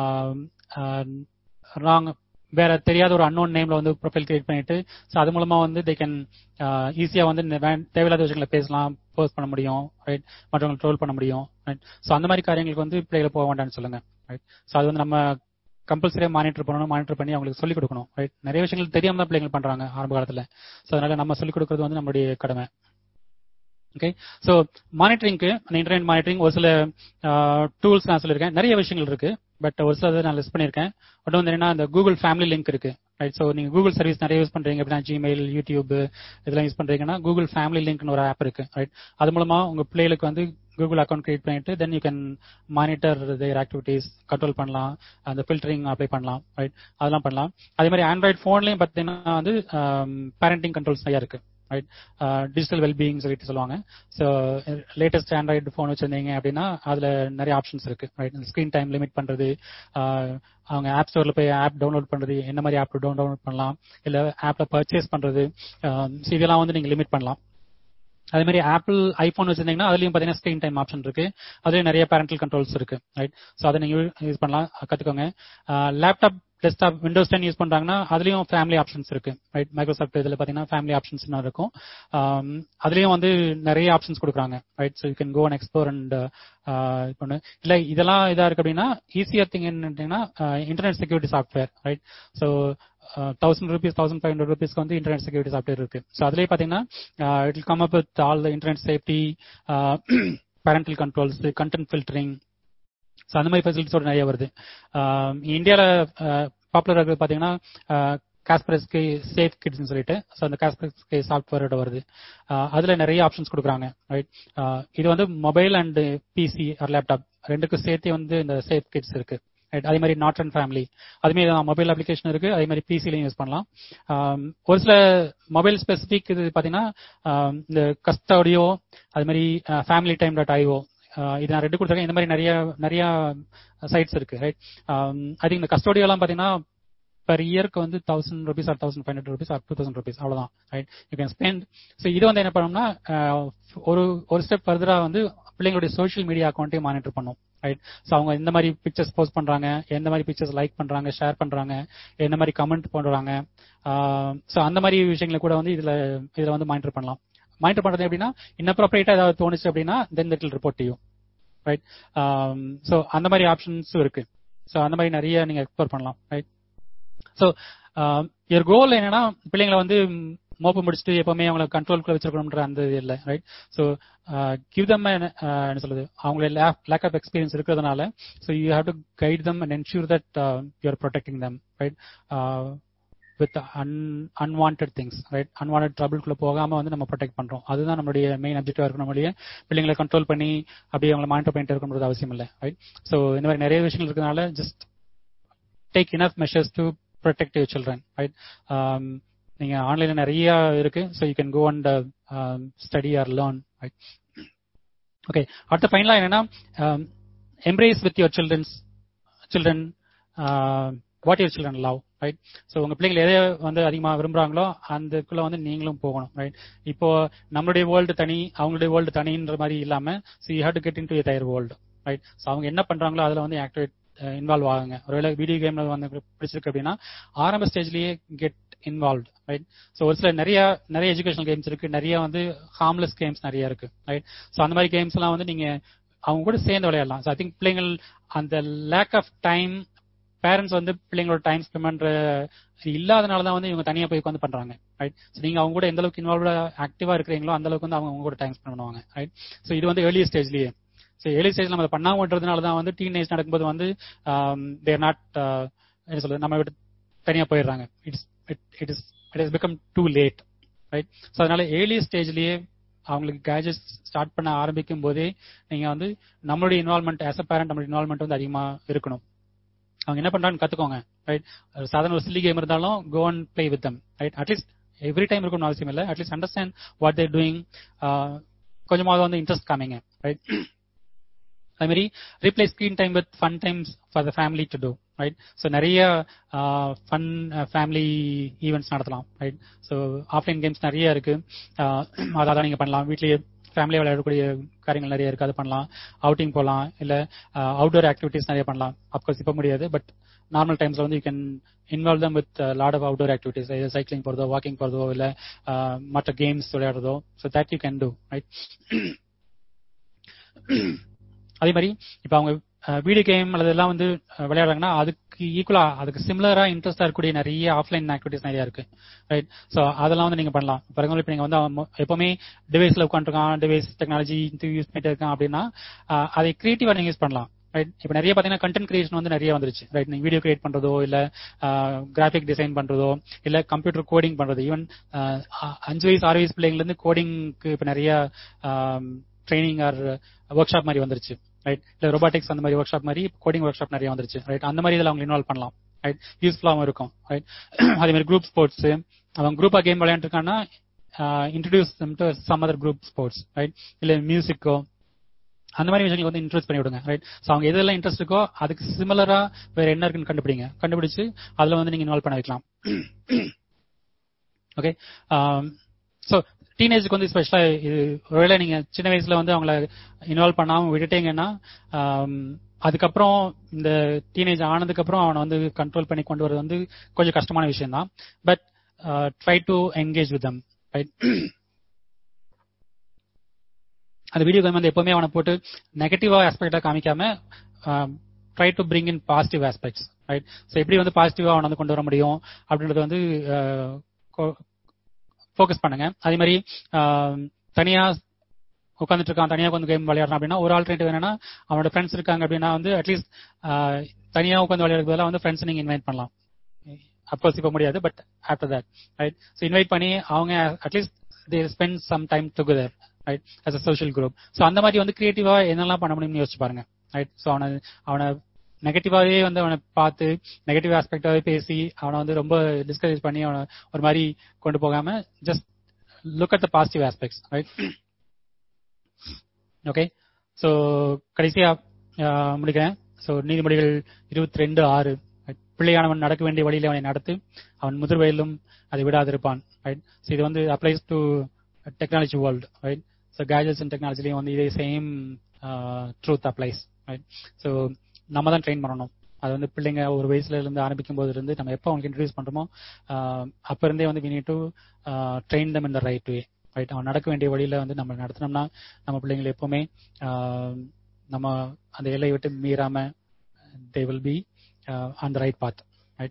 wrong வேற தெரியாத ஒரு அன்னோன் நேம்ல வந்து ப்ரொஃபைல் கிரியேட் பண்ணிட்டு ஸோ அது மூலமா வந்து தே கேன் ஈஸியா வந்து தேவையில்லாத விஷயங்களை பேசலாம் போஸ்ட் பண்ண முடியும் ரைட் மற்றவங்களை ட்ரோல் பண்ண முடியும் ரைட் ஸோ அந்த மாதிரி காரியங்களுக்கு வந்து பிள்ளைகளை போக வேண்டாம்னு சொல்லுங்க ரைட் ஸோ அது வந்து நம்ம கம்பல்சரியா மானிட்டர் பண்ணணும் மானிட்டர் பண்ணி அவங்களுக்கு சொல்லிக் கொடுக்கணும் ரைட் நிறைய விஷயங்கள் தெரியாம தான் பிள்ளைங்க பண்றாங்க ஆரம்ப காலத்துல ஸோ அதனால நம்ம சொல்லிக் கொடுக்கறது வந்து நம்மளுடைய கடமை ஓகே ஸோ மானிட்டரிங்க்கு அந்த இன்டர்நெட் மானிட்டரிங் ஒரு சில டூல்ஸ் நான் சொல்லியிருக்கேன் நிறைய விஷயங்கள் இருக்கு பட் ஒரு சில நான் லிஸ்ட் பண்ணியிருக்கேன் ஒன்று வந்து என்னன்னா இந்த கூகுள் ஃபேமிலி லிங்க் இருக்கு ரைட் ஸோ நீங்க கூகுள் சர்வீஸ் நிறைய யூஸ் பண்றீங்க அப்படின்னா ஜிமெயில் யூடியூப் இதெல்லாம் யூஸ் பண்றீங்கன்னா கூகுள் ஃபேமிலி லிங்க்னு ஒரு ஆப் இருக்கு ரைட் அது மூலமா உங்க பிள்ளைகளுக்கு வந்து கூகுள் அக்கௌண்ட் கிரியேட் பண்ணிட்டு then you can monitor their activities control பண்ணலாம் அந்த ஃபில்டரிங் அப்ளை பண்ணலாம் ரைட் அதெல்லாம் பண்ணலாம் அதே மாதிரி ஆண்ட்ராய்ட் ஃபோன்லயும் பார்த்தீங்கன்னா வந்து பேரண்டிங் கண்ட்ரோல்ஸ் நிறைய இருக்கு ரைட் டிஜிட்டல் வெல்பீயிங் சொல்லிட்டு சொல்லுவாங்க ஸோ லேட்டஸ்ட் ஆண்ட்ராய்டு ஃபோன் வச்சிருந்தீங்க அப்படின்னா அதுல நிறைய ஆப்ஷன்ஸ் இருக்கு ரைட் ஸ்கிரீன் டைம் லிமிட் பண்றது அவங்க ஆப் ஸ்டோர்ல போய் ஆப் டவுன்லோட் பண்றது என்ன மாதிரி ஆப் டவுன்லோட் பண்ணலாம் இல்ல ஆப்ல பர்ச்சேஸ் பண்றது இதெல்லாம் வந்து நீங்க லிமிட் பண்ணலாம் அதே மாதிரி ஆப்பிள் ஐபோன் வச்சிருந்தீங்கன்னா அதுலயும் பாத்தீங்கன்னா ஸ்கிரீன் டைம் ஆப்ஷன் இருக்கு அதுலயும் நிறைய பேரண்டல் கண்ட்ரோல்ஸ் இருக்கு ரைட் ஸோ அதை நீங்க யூஸ் பண்ணலாம் கத்துக்கோங்க laptop desktop Windows ten use பண்றாங்கன்னா அதுலயும் ஃபேமிலி ஆப்ஷன்ஸ் இருக்கு ரைட் மைக்ரோசாஃப்ட் இதுல பாத்தீங்கன்னா ஃபேமிலி ஆப்ஷன்ஸ் இருக்கும் அதுலயும் வந்து நிறைய ஆப்ஷன்ஸ் கொடுக்குறாங்க right so you can go and explore and பண்ணு இல்ல இதெல்லாம் இதா இருக்கு அப்படின்னா ஈஸியர் திங் என்னன்னா internet security software right so thousand rupees thousand five hundred ருபீஸ்க்கு வந்து இன்டர்நெட் செக்யூரிட்டி சாஃப்ட்வேர் இருக்கு ஸோ அதுலேயே பார்த்தீங்கன்னா it come up with all the internet safety parental controls content filtering so அந்த மாதிரி ஃபெசிலிட்டிஸோட நிறைய வருது இந்தியாவில் பாப்புலர் இருக்கிறது பார்த்தீங்கன்னா காஸ்பரஸ்கே சேஃப் கிட்ஸ்னு சொல்லிட்டு ஸோ அந்த காஸ்பரஸ்கே சாஃப்ட்வேரோட வருது அதுல நிறைய ஆப்ஷன்ஸ் கொடுக்குறாங்க ரைட் இது வந்து mobile and PC or laptop ரெண்டுக்கும் சேர்த்து வந்து இந்த சேஃப் கிட்ஸ் இருக்கு ரைட் அதே மாதிரி நாட் அண்ட் ஃபேமிலி அதுமாரி மொபைல் அப்ளிகேஷன் இருக்கு அதே மாதிரி பிசிலையும் யூஸ் பண்ணலாம் ஒரு சில மொபைல் ஸ்பெசிபிக் இது பாத்தீங்கன்னா இந்த கஸ்டோடியோ அது மாதிரி ஃபேமிலி டைம் டாட் ஐஓ இது நான் ரெண்டு கொடுத்துருக்கேன் இந்த மாதிரி நிறைய நிறைய சைட்ஸ் இருக்கு ரைட் ஐ திங்க் இந்த கஸ்டோடியோலாம் பாத்தீங்கன்னா பர் இயர்க்கு வந்து thousand rupees or thousand five hundred rupees or two thousand rupees அவ்வளவுதான் right you can spend so இது வந்து என்ன பண்ணோம்னா ஒரு ஒரு ஸ்டெப் ஃபர்தரா வந்து பிள்ளைங்களுடைய சோஷியல் மீடியா அக்கௌண்ட்டையும் மானிட்டர் பண்ணும் ரைட் ஸோ அவங்க எந்த மாதிரி பிக்சர்ஸ் போஸ்ட் பண்றாங்க எந்த மாதிரி பிக்சர்ஸ் லைக் பண்றாங்க ஷேர் பண்றாங்க எந்த மாதிரி கமெண்ட் பண்றாங்க ஸோ அந்த மாதிரி விஷயங்களை கூட வந்து இதுல இதுல வந்து மானிட்டர் பண்ணலாம் மானிட்டர் பண்றது எப்படின்னா இன்னப்ரோப்ரியேட்டா ஏதாவது தோணுச்சு அப்படின்னா then that report you right so அந்த மாதிரி ஆப்ஷன்ஸும் இருக்கு ஸோ அந்த மாதிரி நிறைய நீங்க எக்ஸ்ப்ளோர் பண்ணலாம் ரைட் ஸோ இயர் கோல் என்னன்னா பிள்ளைங்களை வந்து மோப்ப முடிச்சுட்டு எப்பவுமே அவங்கள கண்ட்ரோல்குள்ள வச்சிருக்கணும்ன்ற அந்த இது இல்லை ரைட் ஸோ கிவ் தம் என்ன சொல்றது அவங்கள லேக் ஆஃப் எக்ஸ்பீரியன்ஸ் இருக்கிறதுனால so you have to guide them and ensure that you're protecting them right with an unwanted things right unwanted ட்ரபிள்குள்ள போகாம வந்து நம்ம ப்ரொடெக்ட் பண்றோம் அதுதான் நம்மளுடைய மெயின் அப்ஜெக்டிவா இருக்கணும் நம்மளுடைய பிள்ளைங்களை கண்ட்ரோல் பண்ணி அப்படியே அவங்களை மானிட்டர் பண்ணிட்டு இருக்கணும்ன்றது அவசியம் இல்லை ரைட் ஸோ இந்த மாதிரி நிறைய விஷயங்கள் இருக்கிறதுனால just take enough measures to protect your children right நீங்க ஆன்லைன்ல நிறைய இருக்கு so you can go and study or learn right okay அடுத்த ஃபைனலா என்னன்னா embrace with your childrens children what your children love right so உங்க பிள்ளைங்க எதை வந்து அதிகமாக விரும்புறாங்களோ அதுக்குள்ள வந்து நீங்களும் போகணும் ரைட் இப்போ நம்மளுடைய வேர்ல்டு தனி அவங்களுடைய வேர்ல்டு தனின்ற மாதிரி இல்லாம so you have to get in to their world right so அவங்க என்ன பண்றாங்களோ அதுல வந்து ஆக்டிவேட் இன்வால்வ் ஆகுங்க ஒருவேளை வீடியோ கேம்ல வந்து பிடிச்சிருக்கு அப்படின்னா ஆரம்ப ஸ்டேஜ்லயே கெட் இன்வால்வ் ரைட் ஸோ ஒரு சில நிறைய நிறைய எஜுகேஷனல் கேம்ஸ் இருக்கு நிறைய வந்து ஹார்ம்லெஸ் கேம்ஸ் நிறைய இருக்கு ரைட் ஸோ அந்த மாதிரி கேம்ஸ் எல்லாம் வந்து நீங்க அவங்க கூட சேர்ந்து விளையாடலாம் ஸோ ஐ திங்க் பிள்ளைங்கள் அந்த லேக் ஆஃப் டைம் பேரண்ட்ஸ் வந்து பிள்ளைங்களோட டைம் ஸ்பெண்ட் பண்ற இல்லாதனால தான் வந்து இவங்க தனியா போய் உட்காந்து பண்றாங்க ரைட் ஸோ நீங்க அவங்க கூட எந்த அளவுக்கு இன்வால்வ்டா ஆக்டிவா இருக்கிறீங்களோ அந்த அளவுக்கு வந்து அவங்க உங்க கூட டைம் ஸ்பெண்ட் பண்ணுவாங்க ரைட் ஸோ இது வந்து ஏர்லி ஸ்டேஜ்லயே ஸோ ஏர்லி ஸ்டேஜ் நம்ம பண்ணாம விட்டுறதுனால தான் வந்து டீன் ஏஜ் நடக்கும்போது வந்து தேர் நாட் என்ன சொல்றது நம்ம விட்டு தனியா போயிடுறாங்க it's it is it is become too late right so அதனால ஏர்லி ஸ்டேஜ்லயே அவங்களுக்கு கேஜெட்ஸ் ஸ்டார்ட் பண்ண ஆரம்பிக்கும் போதே நீங்க வந்து நம்மளுடைய இன்வால்மெண்ட் ஆஸ் அ பேரண்ட் நம்மளுடைய இன்வால்மெண்ட் வந்து அதிகமா இருக்கணும் அவங்க என்ன பண்றாங்கன்னு கத்துக்கோங்க ரைட் சாதாரண ஒரு சில்லி கேம் இருந்தாலும் go and play with them right at least every time இருக்கணும்னு அவசியம் இல்லை at least understand what they're doing கொஞ்சமாவது வந்து இன்ட்ரெஸ்ட் காமிங்க ரைட் அது மாதிரி replace screen time with fun times for the family to do right so நிறைய ஃபன் ஃபேமிலி ஈவெண்ட்ஸ் நடத்தலாம் ரைட் ஸோ ஆஃப்லைன் கேம்ஸ் நிறைய இருக்கு அதான் நீங்க பண்ணலாம் வீட்லயே ஃபேமிலியாக விளையாடக்கூடிய காரியங்கள் நிறைய இருக்கு அது பண்ணலாம் அவுட்டிங் போகலாம் இல்ல அவுட்டோர் ஆக்டிவிட்டிஸ் நிறைய பண்ணலாம் அப்கோர்ஸ் இப்போ முடியாது பட் நார்மல் டைம்ஸ்ல வந்து you can involve them with lot of outdoor activities cycling போறதோ வாக்கிங் போறதோ இல்ல மற்ற கேம்ஸ் விளையாடுறதோ so that you can do right அதே மாதிரி இப்போ அவங்க வீடியோ கேம் அல்லது எல்லாம் வந்து விளையாடுறாங்கன்னா அதுக்கு ஈக்குவலா அதுக்கு சிமிலரா இன்ட்ரெஸ்டா இருக்கக்கூடிய நிறைய ஆஃப்லைன் ஆக்டிவிட்டிஸ் நிறைய இருக்கு ரைட் ஸோ அதெல்லாம் வந்து நீங்க பண்ணலாம் ஃபார் எக்ஸாம்பிள் இப்போ நீங்க வந்து எப்பவுமே டிவைஸ்ல உட்காந்துருக்கான் டிவைஸ் டெக்னாலஜி யூஸ் பண்ணிட்டு இருக்கான் அப்படின்னா அதை கிரியேட்டிவா நீங்க யூஸ் பண்ணலாம் ரைட் இப்போ நிறைய பாத்தீங்கன்னா கண்டென்ட் கிரியேஷன் வந்து நிறைய வந்துருச்சு ரைட் நீங்க வீடியோ கிரியேட் பண்றதோ இல்ல கிராஃபிக் டிசைன் பண்றதோ இல்ல கம்ப்யூட்டர் கோடிங் பண்றது ஈவன் அஞ்சு வயசு ஆறு வயசு பிள்ளைங்கல இருந்து கோடிங்க்கு இப்ப நிறைய ட்ரைனிங் ஆர் ஒர்க் ஷாப் மாதிரி வந்துருச்சு ரைட் இல்ல ரொபாட்டிக்ஸ் அந்த மாதிரி ஒர்க் ஷாப் மாதிரி கோடிங் ஒர்க் ஷாப் நிறைய வந்துருச்சு ரைட் அந்த மாதிரி இதில் அவங்க இன்வால்வ் பண்ணலாம் ரைட் யூஸ்ஃபுல்லாகவும் இருக்கும் ரைட் அதே மாதிரி குரூப் ஸ்போர்ட்ஸ் அவன் குரூப்பா கேம் விளையாண்டுருக்கான்னா introduce to some other group sports right இல்ல மியூசிக்கோ அந்த மாதிரி விஷயங்களுக்கு வந்து இன்ட்ரெஸ்ட் பண்ணி விடுங்க ரைட் ஸோ அவங்க எதெல்லாம் இன்ட்ரெஸ்ட் இருக்கோ அதுக்கு சிமிலரா வேற என்ன இருக்குன்னு கண்டுபிடிங்க கண்டுபிடிச்சு அதுல வந்து நீங்க இன்வால்வ் பண்ண வைக்கலாம் ஓகே ஸோ டீனேஜுக்கு வந்து ஸ்பெஷலா இது ஒருவேளை நீங்க சின்ன வயசுல வந்து அவங்கள இன்வால்வ் பண்ணாம விட்டுட்டீங்கன்னா அதுக்கப்புறம் இந்த டீனேஜ் ஆனதுக்கு அப்புறம் அவனை வந்து கண்ட்ரோல் பண்ணி கொண்டு வரது வந்து கொஞ்சம் கஷ்டமான விஷயம் தான் but try to engage with them right அந்த வீடியோ கேம் வந்து எப்பவுமே அவனை போட்டு நெகட்டிவா ஆஸ்பெக்டா காமிக்காம try to bring in positive aspects right so எப்படி வந்து பாசிட்டிவா அவனை வந்து கொண்டு வர முடியும் அப்படின்றத வந்து ஃபோக்கஸ் பண்ணுங்க அதே மாதிரி தனியா உட்காந்துட்டு இருக்கான் தனியா உட்காந்து கேம் விளையாடுறான் அப்படின்னா ஒரு ஆல்டர்னேட்டிவ் என்னன்னா அவனோட ஃப்ரெண்ட்ஸ் இருக்காங்க அப்படின்னா வந்து அட்லீஸ்ட் தனியா உட்காந்து விளையாடுறது பதிலாக வந்து ஃப்ரெண்ட்ஸ் நீங்க இன்வைட் பண்ணலாம் அப்கோர்ஸ் இப்ப முடியாது but after that right so invite பண்ணி அவங்க at least they spend some time together right as a social group so அந்த மாதிரி வந்து கிரியேட்டிவா என்னெல்லாம் பண்ண முடியும்னு யோசிச்சு பாருங்க ரைட் ஸோ அவனை அவனை நெகட்டிவாவே வந்து அவனை பார்த்து நெகட்டிவ் ஆஸ்பெக்டாவே பேசி அவனை வந்து ரொம்ப டிஸ்கரேஜ் பண்ணி அவனை ஒரு மாதிரி கொண்டு போகாம just look at the positive aspects right okay so கடைசியா முடிக்கிறேன் ஸோ நீதிமொழிகள் இருபத்தி ரெண்டு ஆறு பிள்ளையானவன் நடக்க வேண்டிய வழியில் அவனை நடத்து அவன் முதிர் வயலும் அதை விடாதிருப்பான் ரைட் ஸோ இது வந்து applies to technology world right so gadgets and டெக்னாலஜிலையும் வந்து இதே same truth applies right so நம்ம தான் ட்ரெயின் பண்ணணும் அது வந்து பிள்ளைங்க ஒரு வயசுல இருந்து ஆரம்பிக்கும் போது இருந்து நம்ம எப்போ அவங்களுக்கு இன்ட்ரடியூஸ் பண்றோமோ அப்ப இருந்தே வந்து we need to train them in the right way right அவன் நடக்க வேண்டிய வழியில வந்து நம்ம நடத்தினோம்னா நம்ம பிள்ளைங்களை எப்பவுமே நம்ம அந்த எல்லையை விட்டு மீறாம they will be on the right path right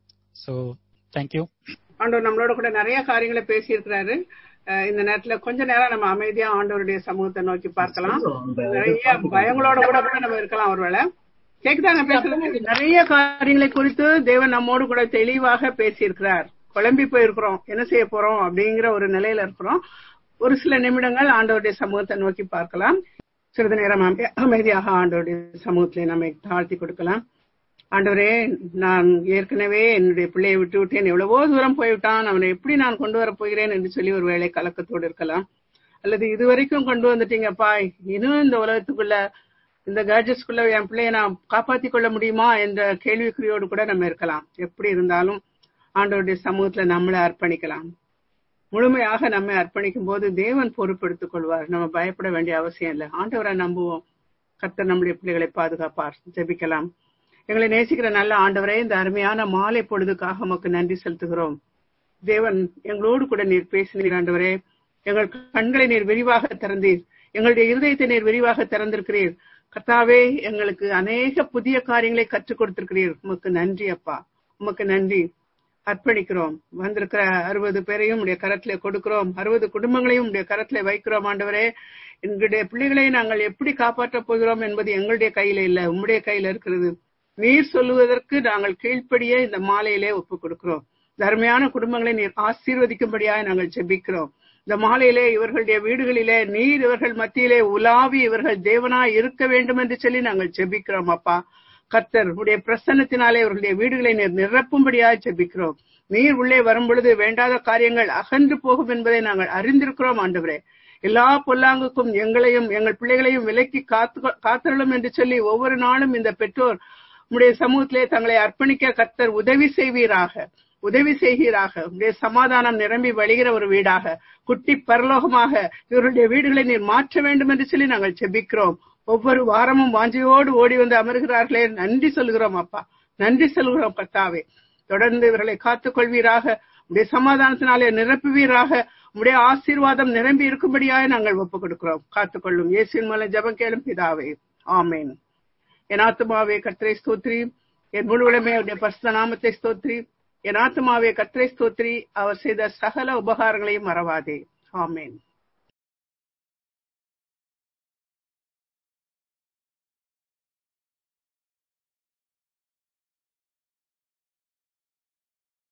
so thank you ஆண்டவர் நம்மளோட கூட நிறைய காரியங்களை பேசியிருக்கிறாரு இந்த நேரத்துல கொஞ்ச நேரம் நம்ம அமைதியா ஆண்டவருடைய சமூகத்தை நோக்கி பார்க்கலாம் நிறைய பயங்களோட கூட கூட நம்ம இருக்கலாம் ஒருவேளை கேக்குதாங்க பேசுறது நிறைய காரியங்களை குறித்து தேவன் நம்மோடு கூட தெளிவாக பேசியிருக்கிறார் குழம்பி போயிருக்கிறோம் என்ன செய்ய போறோம் அப்படிங்கிற ஒரு நிலையில இருக்கிறோம் ஒரு சில நிமிடங்கள் ஆண்டவருடைய சமூகத்தை நோக்கி பார்க்கலாம் சிறிது நேரம் அமைதியாக ஆண்டவருடைய சமூகத்திலே நம்மை தாழ்த்தி கொடுக்கலாம் ஆண்டவரே நான் ஏற்கனவே என்னுடைய பிள்ளையை விட்டு விட்டேன் எவ்வளவோ தூரம் போய்விட்டான் அவனை எப்படி நான் கொண்டு வர போகிறேன் என்று சொல்லி ஒரு வேலை கலக்கத்தோடு இருக்கலாம் அல்லது இதுவரைக்கும் கொண்டு வந்துட்டீங்கப்பா இன்னும் இந்த உலகத்துக்குள்ள இந்த கேஜெட்ஸ்குள்ள என் பிள்ளைய நான் காப்பாத்தி கொள்ள முடியுமா என்ற கேள்விக்குறியோடு கூட நம்ம இருக்கலாம் எப்படி இருந்தாலும் ஆண்டவருடைய சமூகத்துல நம்மளை அர்ப்பணிக்கலாம் முழுமையாக நம்மை அர்ப்பணிக்கும் போது தேவன் பொறுப்பெடுத்துக் கொள்வார் நம்ம பயப்பட வேண்டிய அவசியம் இல்லை ஆண்டவரை நம்புவோம் கர்த்தர் நம்முடைய பிள்ளைகளை பாதுகாப்பார் ஜெபிக்கலாம் எங்களை நேசிக்கிற நல்ல ஆண்டவரே இந்த அருமையான மாலை பொழுதுக்காக உமக்கு நன்றி செலுத்துகிறோம் தேவன் எங்களோடு கூட நீர் பேசினீர் ஆண்டவரே எங்கள் கண்களை நீர் விரிவாக திறந்தீர் எங்களுடைய இருதயத்தை நீர் விரிவாக திறந்திருக்கிறீர் கர்த்தாவே எங்களுக்கு அநேக புதிய காரியங்களை கற்றுக் கொடுத்திருக்கிறீர் உமக்கு நன்றி அப்பா உமக்கு நன்றி அர்ப்பணிக்கிறோம் வந்திருக்கிற அறுபது பேரையும் உடைய கரத்திலே கொடுக்கிறோம் அறுபது குடும்பங்களையும் உடைய கரத்திலே வைக்கிறோம் ஆண்டவரே எங்களுடைய பிள்ளைகளை நாங்கள் எப்படி காப்பாற்றப் போகிறோம் என்பது எங்களுடைய கையில இல்ல உம்முடைய கையில இருக்கிறது நீர் சொல்லுவதற்கு நாங்கள் கீழ்ப்படியே இந்த மாலையிலே ஒப்புக் கொடுக்கிறோம் தர்மையான குடும்பங்களை நீர் ஆசீர்வதிக்கும்படியாக நாங்கள் ஜெபிக்கிறோம் இந்த மாலையிலே இவர்களுடைய வீடுகளிலே நீர் இவர்கள் மத்தியிலே உலாவி இவர்கள் தேவனாய் இருக்க வேண்டும் என்று சொல்லி நாங்கள் ஜெபிக்கிறோம் அப்பா கர்த்தர் உடைய பிரசன்னத்தினாலே இவர்களுடைய வீடுகளை நீர் நிரப்பும்படியாக ஜெபிக்கிறோம் நீர் உள்ளே வரும் பொழுது வேண்டாத காரியங்கள் அகன்று போகும் என்பதை நாங்கள் அறிந்திருக்கிறோம் ஆண்டவரே எல்லா பொல்லாங்குக்கும் எங்களையும் எங்கள் பிள்ளைகளையும் விலக்கி காத்து காத்தருளும் என்று சொல்லி ஒவ்வொரு நாளும் இந்த பெற்றோர் உடைய சமூகத்திலே தங்களை அர்ப்பணிக்க கர்த்தர் உதவி செய்வீராக உதவி செய்கிறாக உடைய சமாதானம் நிரம்பி வழிகிற ஒரு வீடாக குட்டி பரலோகமாக இவருடைய வீடுகளை நீர் மாற்ற வேண்டும் என்று சொல்லி நாங்கள் செபிக்கிறோம் ஒவ்வொரு வாரமும் வாஞ்சியோடு ஓடி வந்து அமர்கிறார்களே நன்றி சொல்கிறோம் அப்பா நன்றி சொல்கிறோம் கர்த்தாவே தொடர்ந்து இவர்களை காத்துக் கொள்வீராக உடைய சமாதானத்தினாலே நிரப்புவீராக உடைய ஆசீர்வாதம் நிரம்பி இருக்கும்படியாக நாங்கள் ஒப்புக் கொடுக்கிறோம் காத்துக்கொள்ளும் இயேசுவின் மூலம் ஜபம் கேளும் பிதாவே ஆமேன் என் ஆத்துமாவே கத்திரை ஸ்தோத்ரி என் முழுவதுமே அவருடைய பரிசுத்த நாமத்தை ஸ்தோத்ரி என் ஆத்துமாவே கத்திரை ஸ்தோத்ரி அவர் செய்த சகல உபகாரங்களையும் மறவாதே ஆமேன்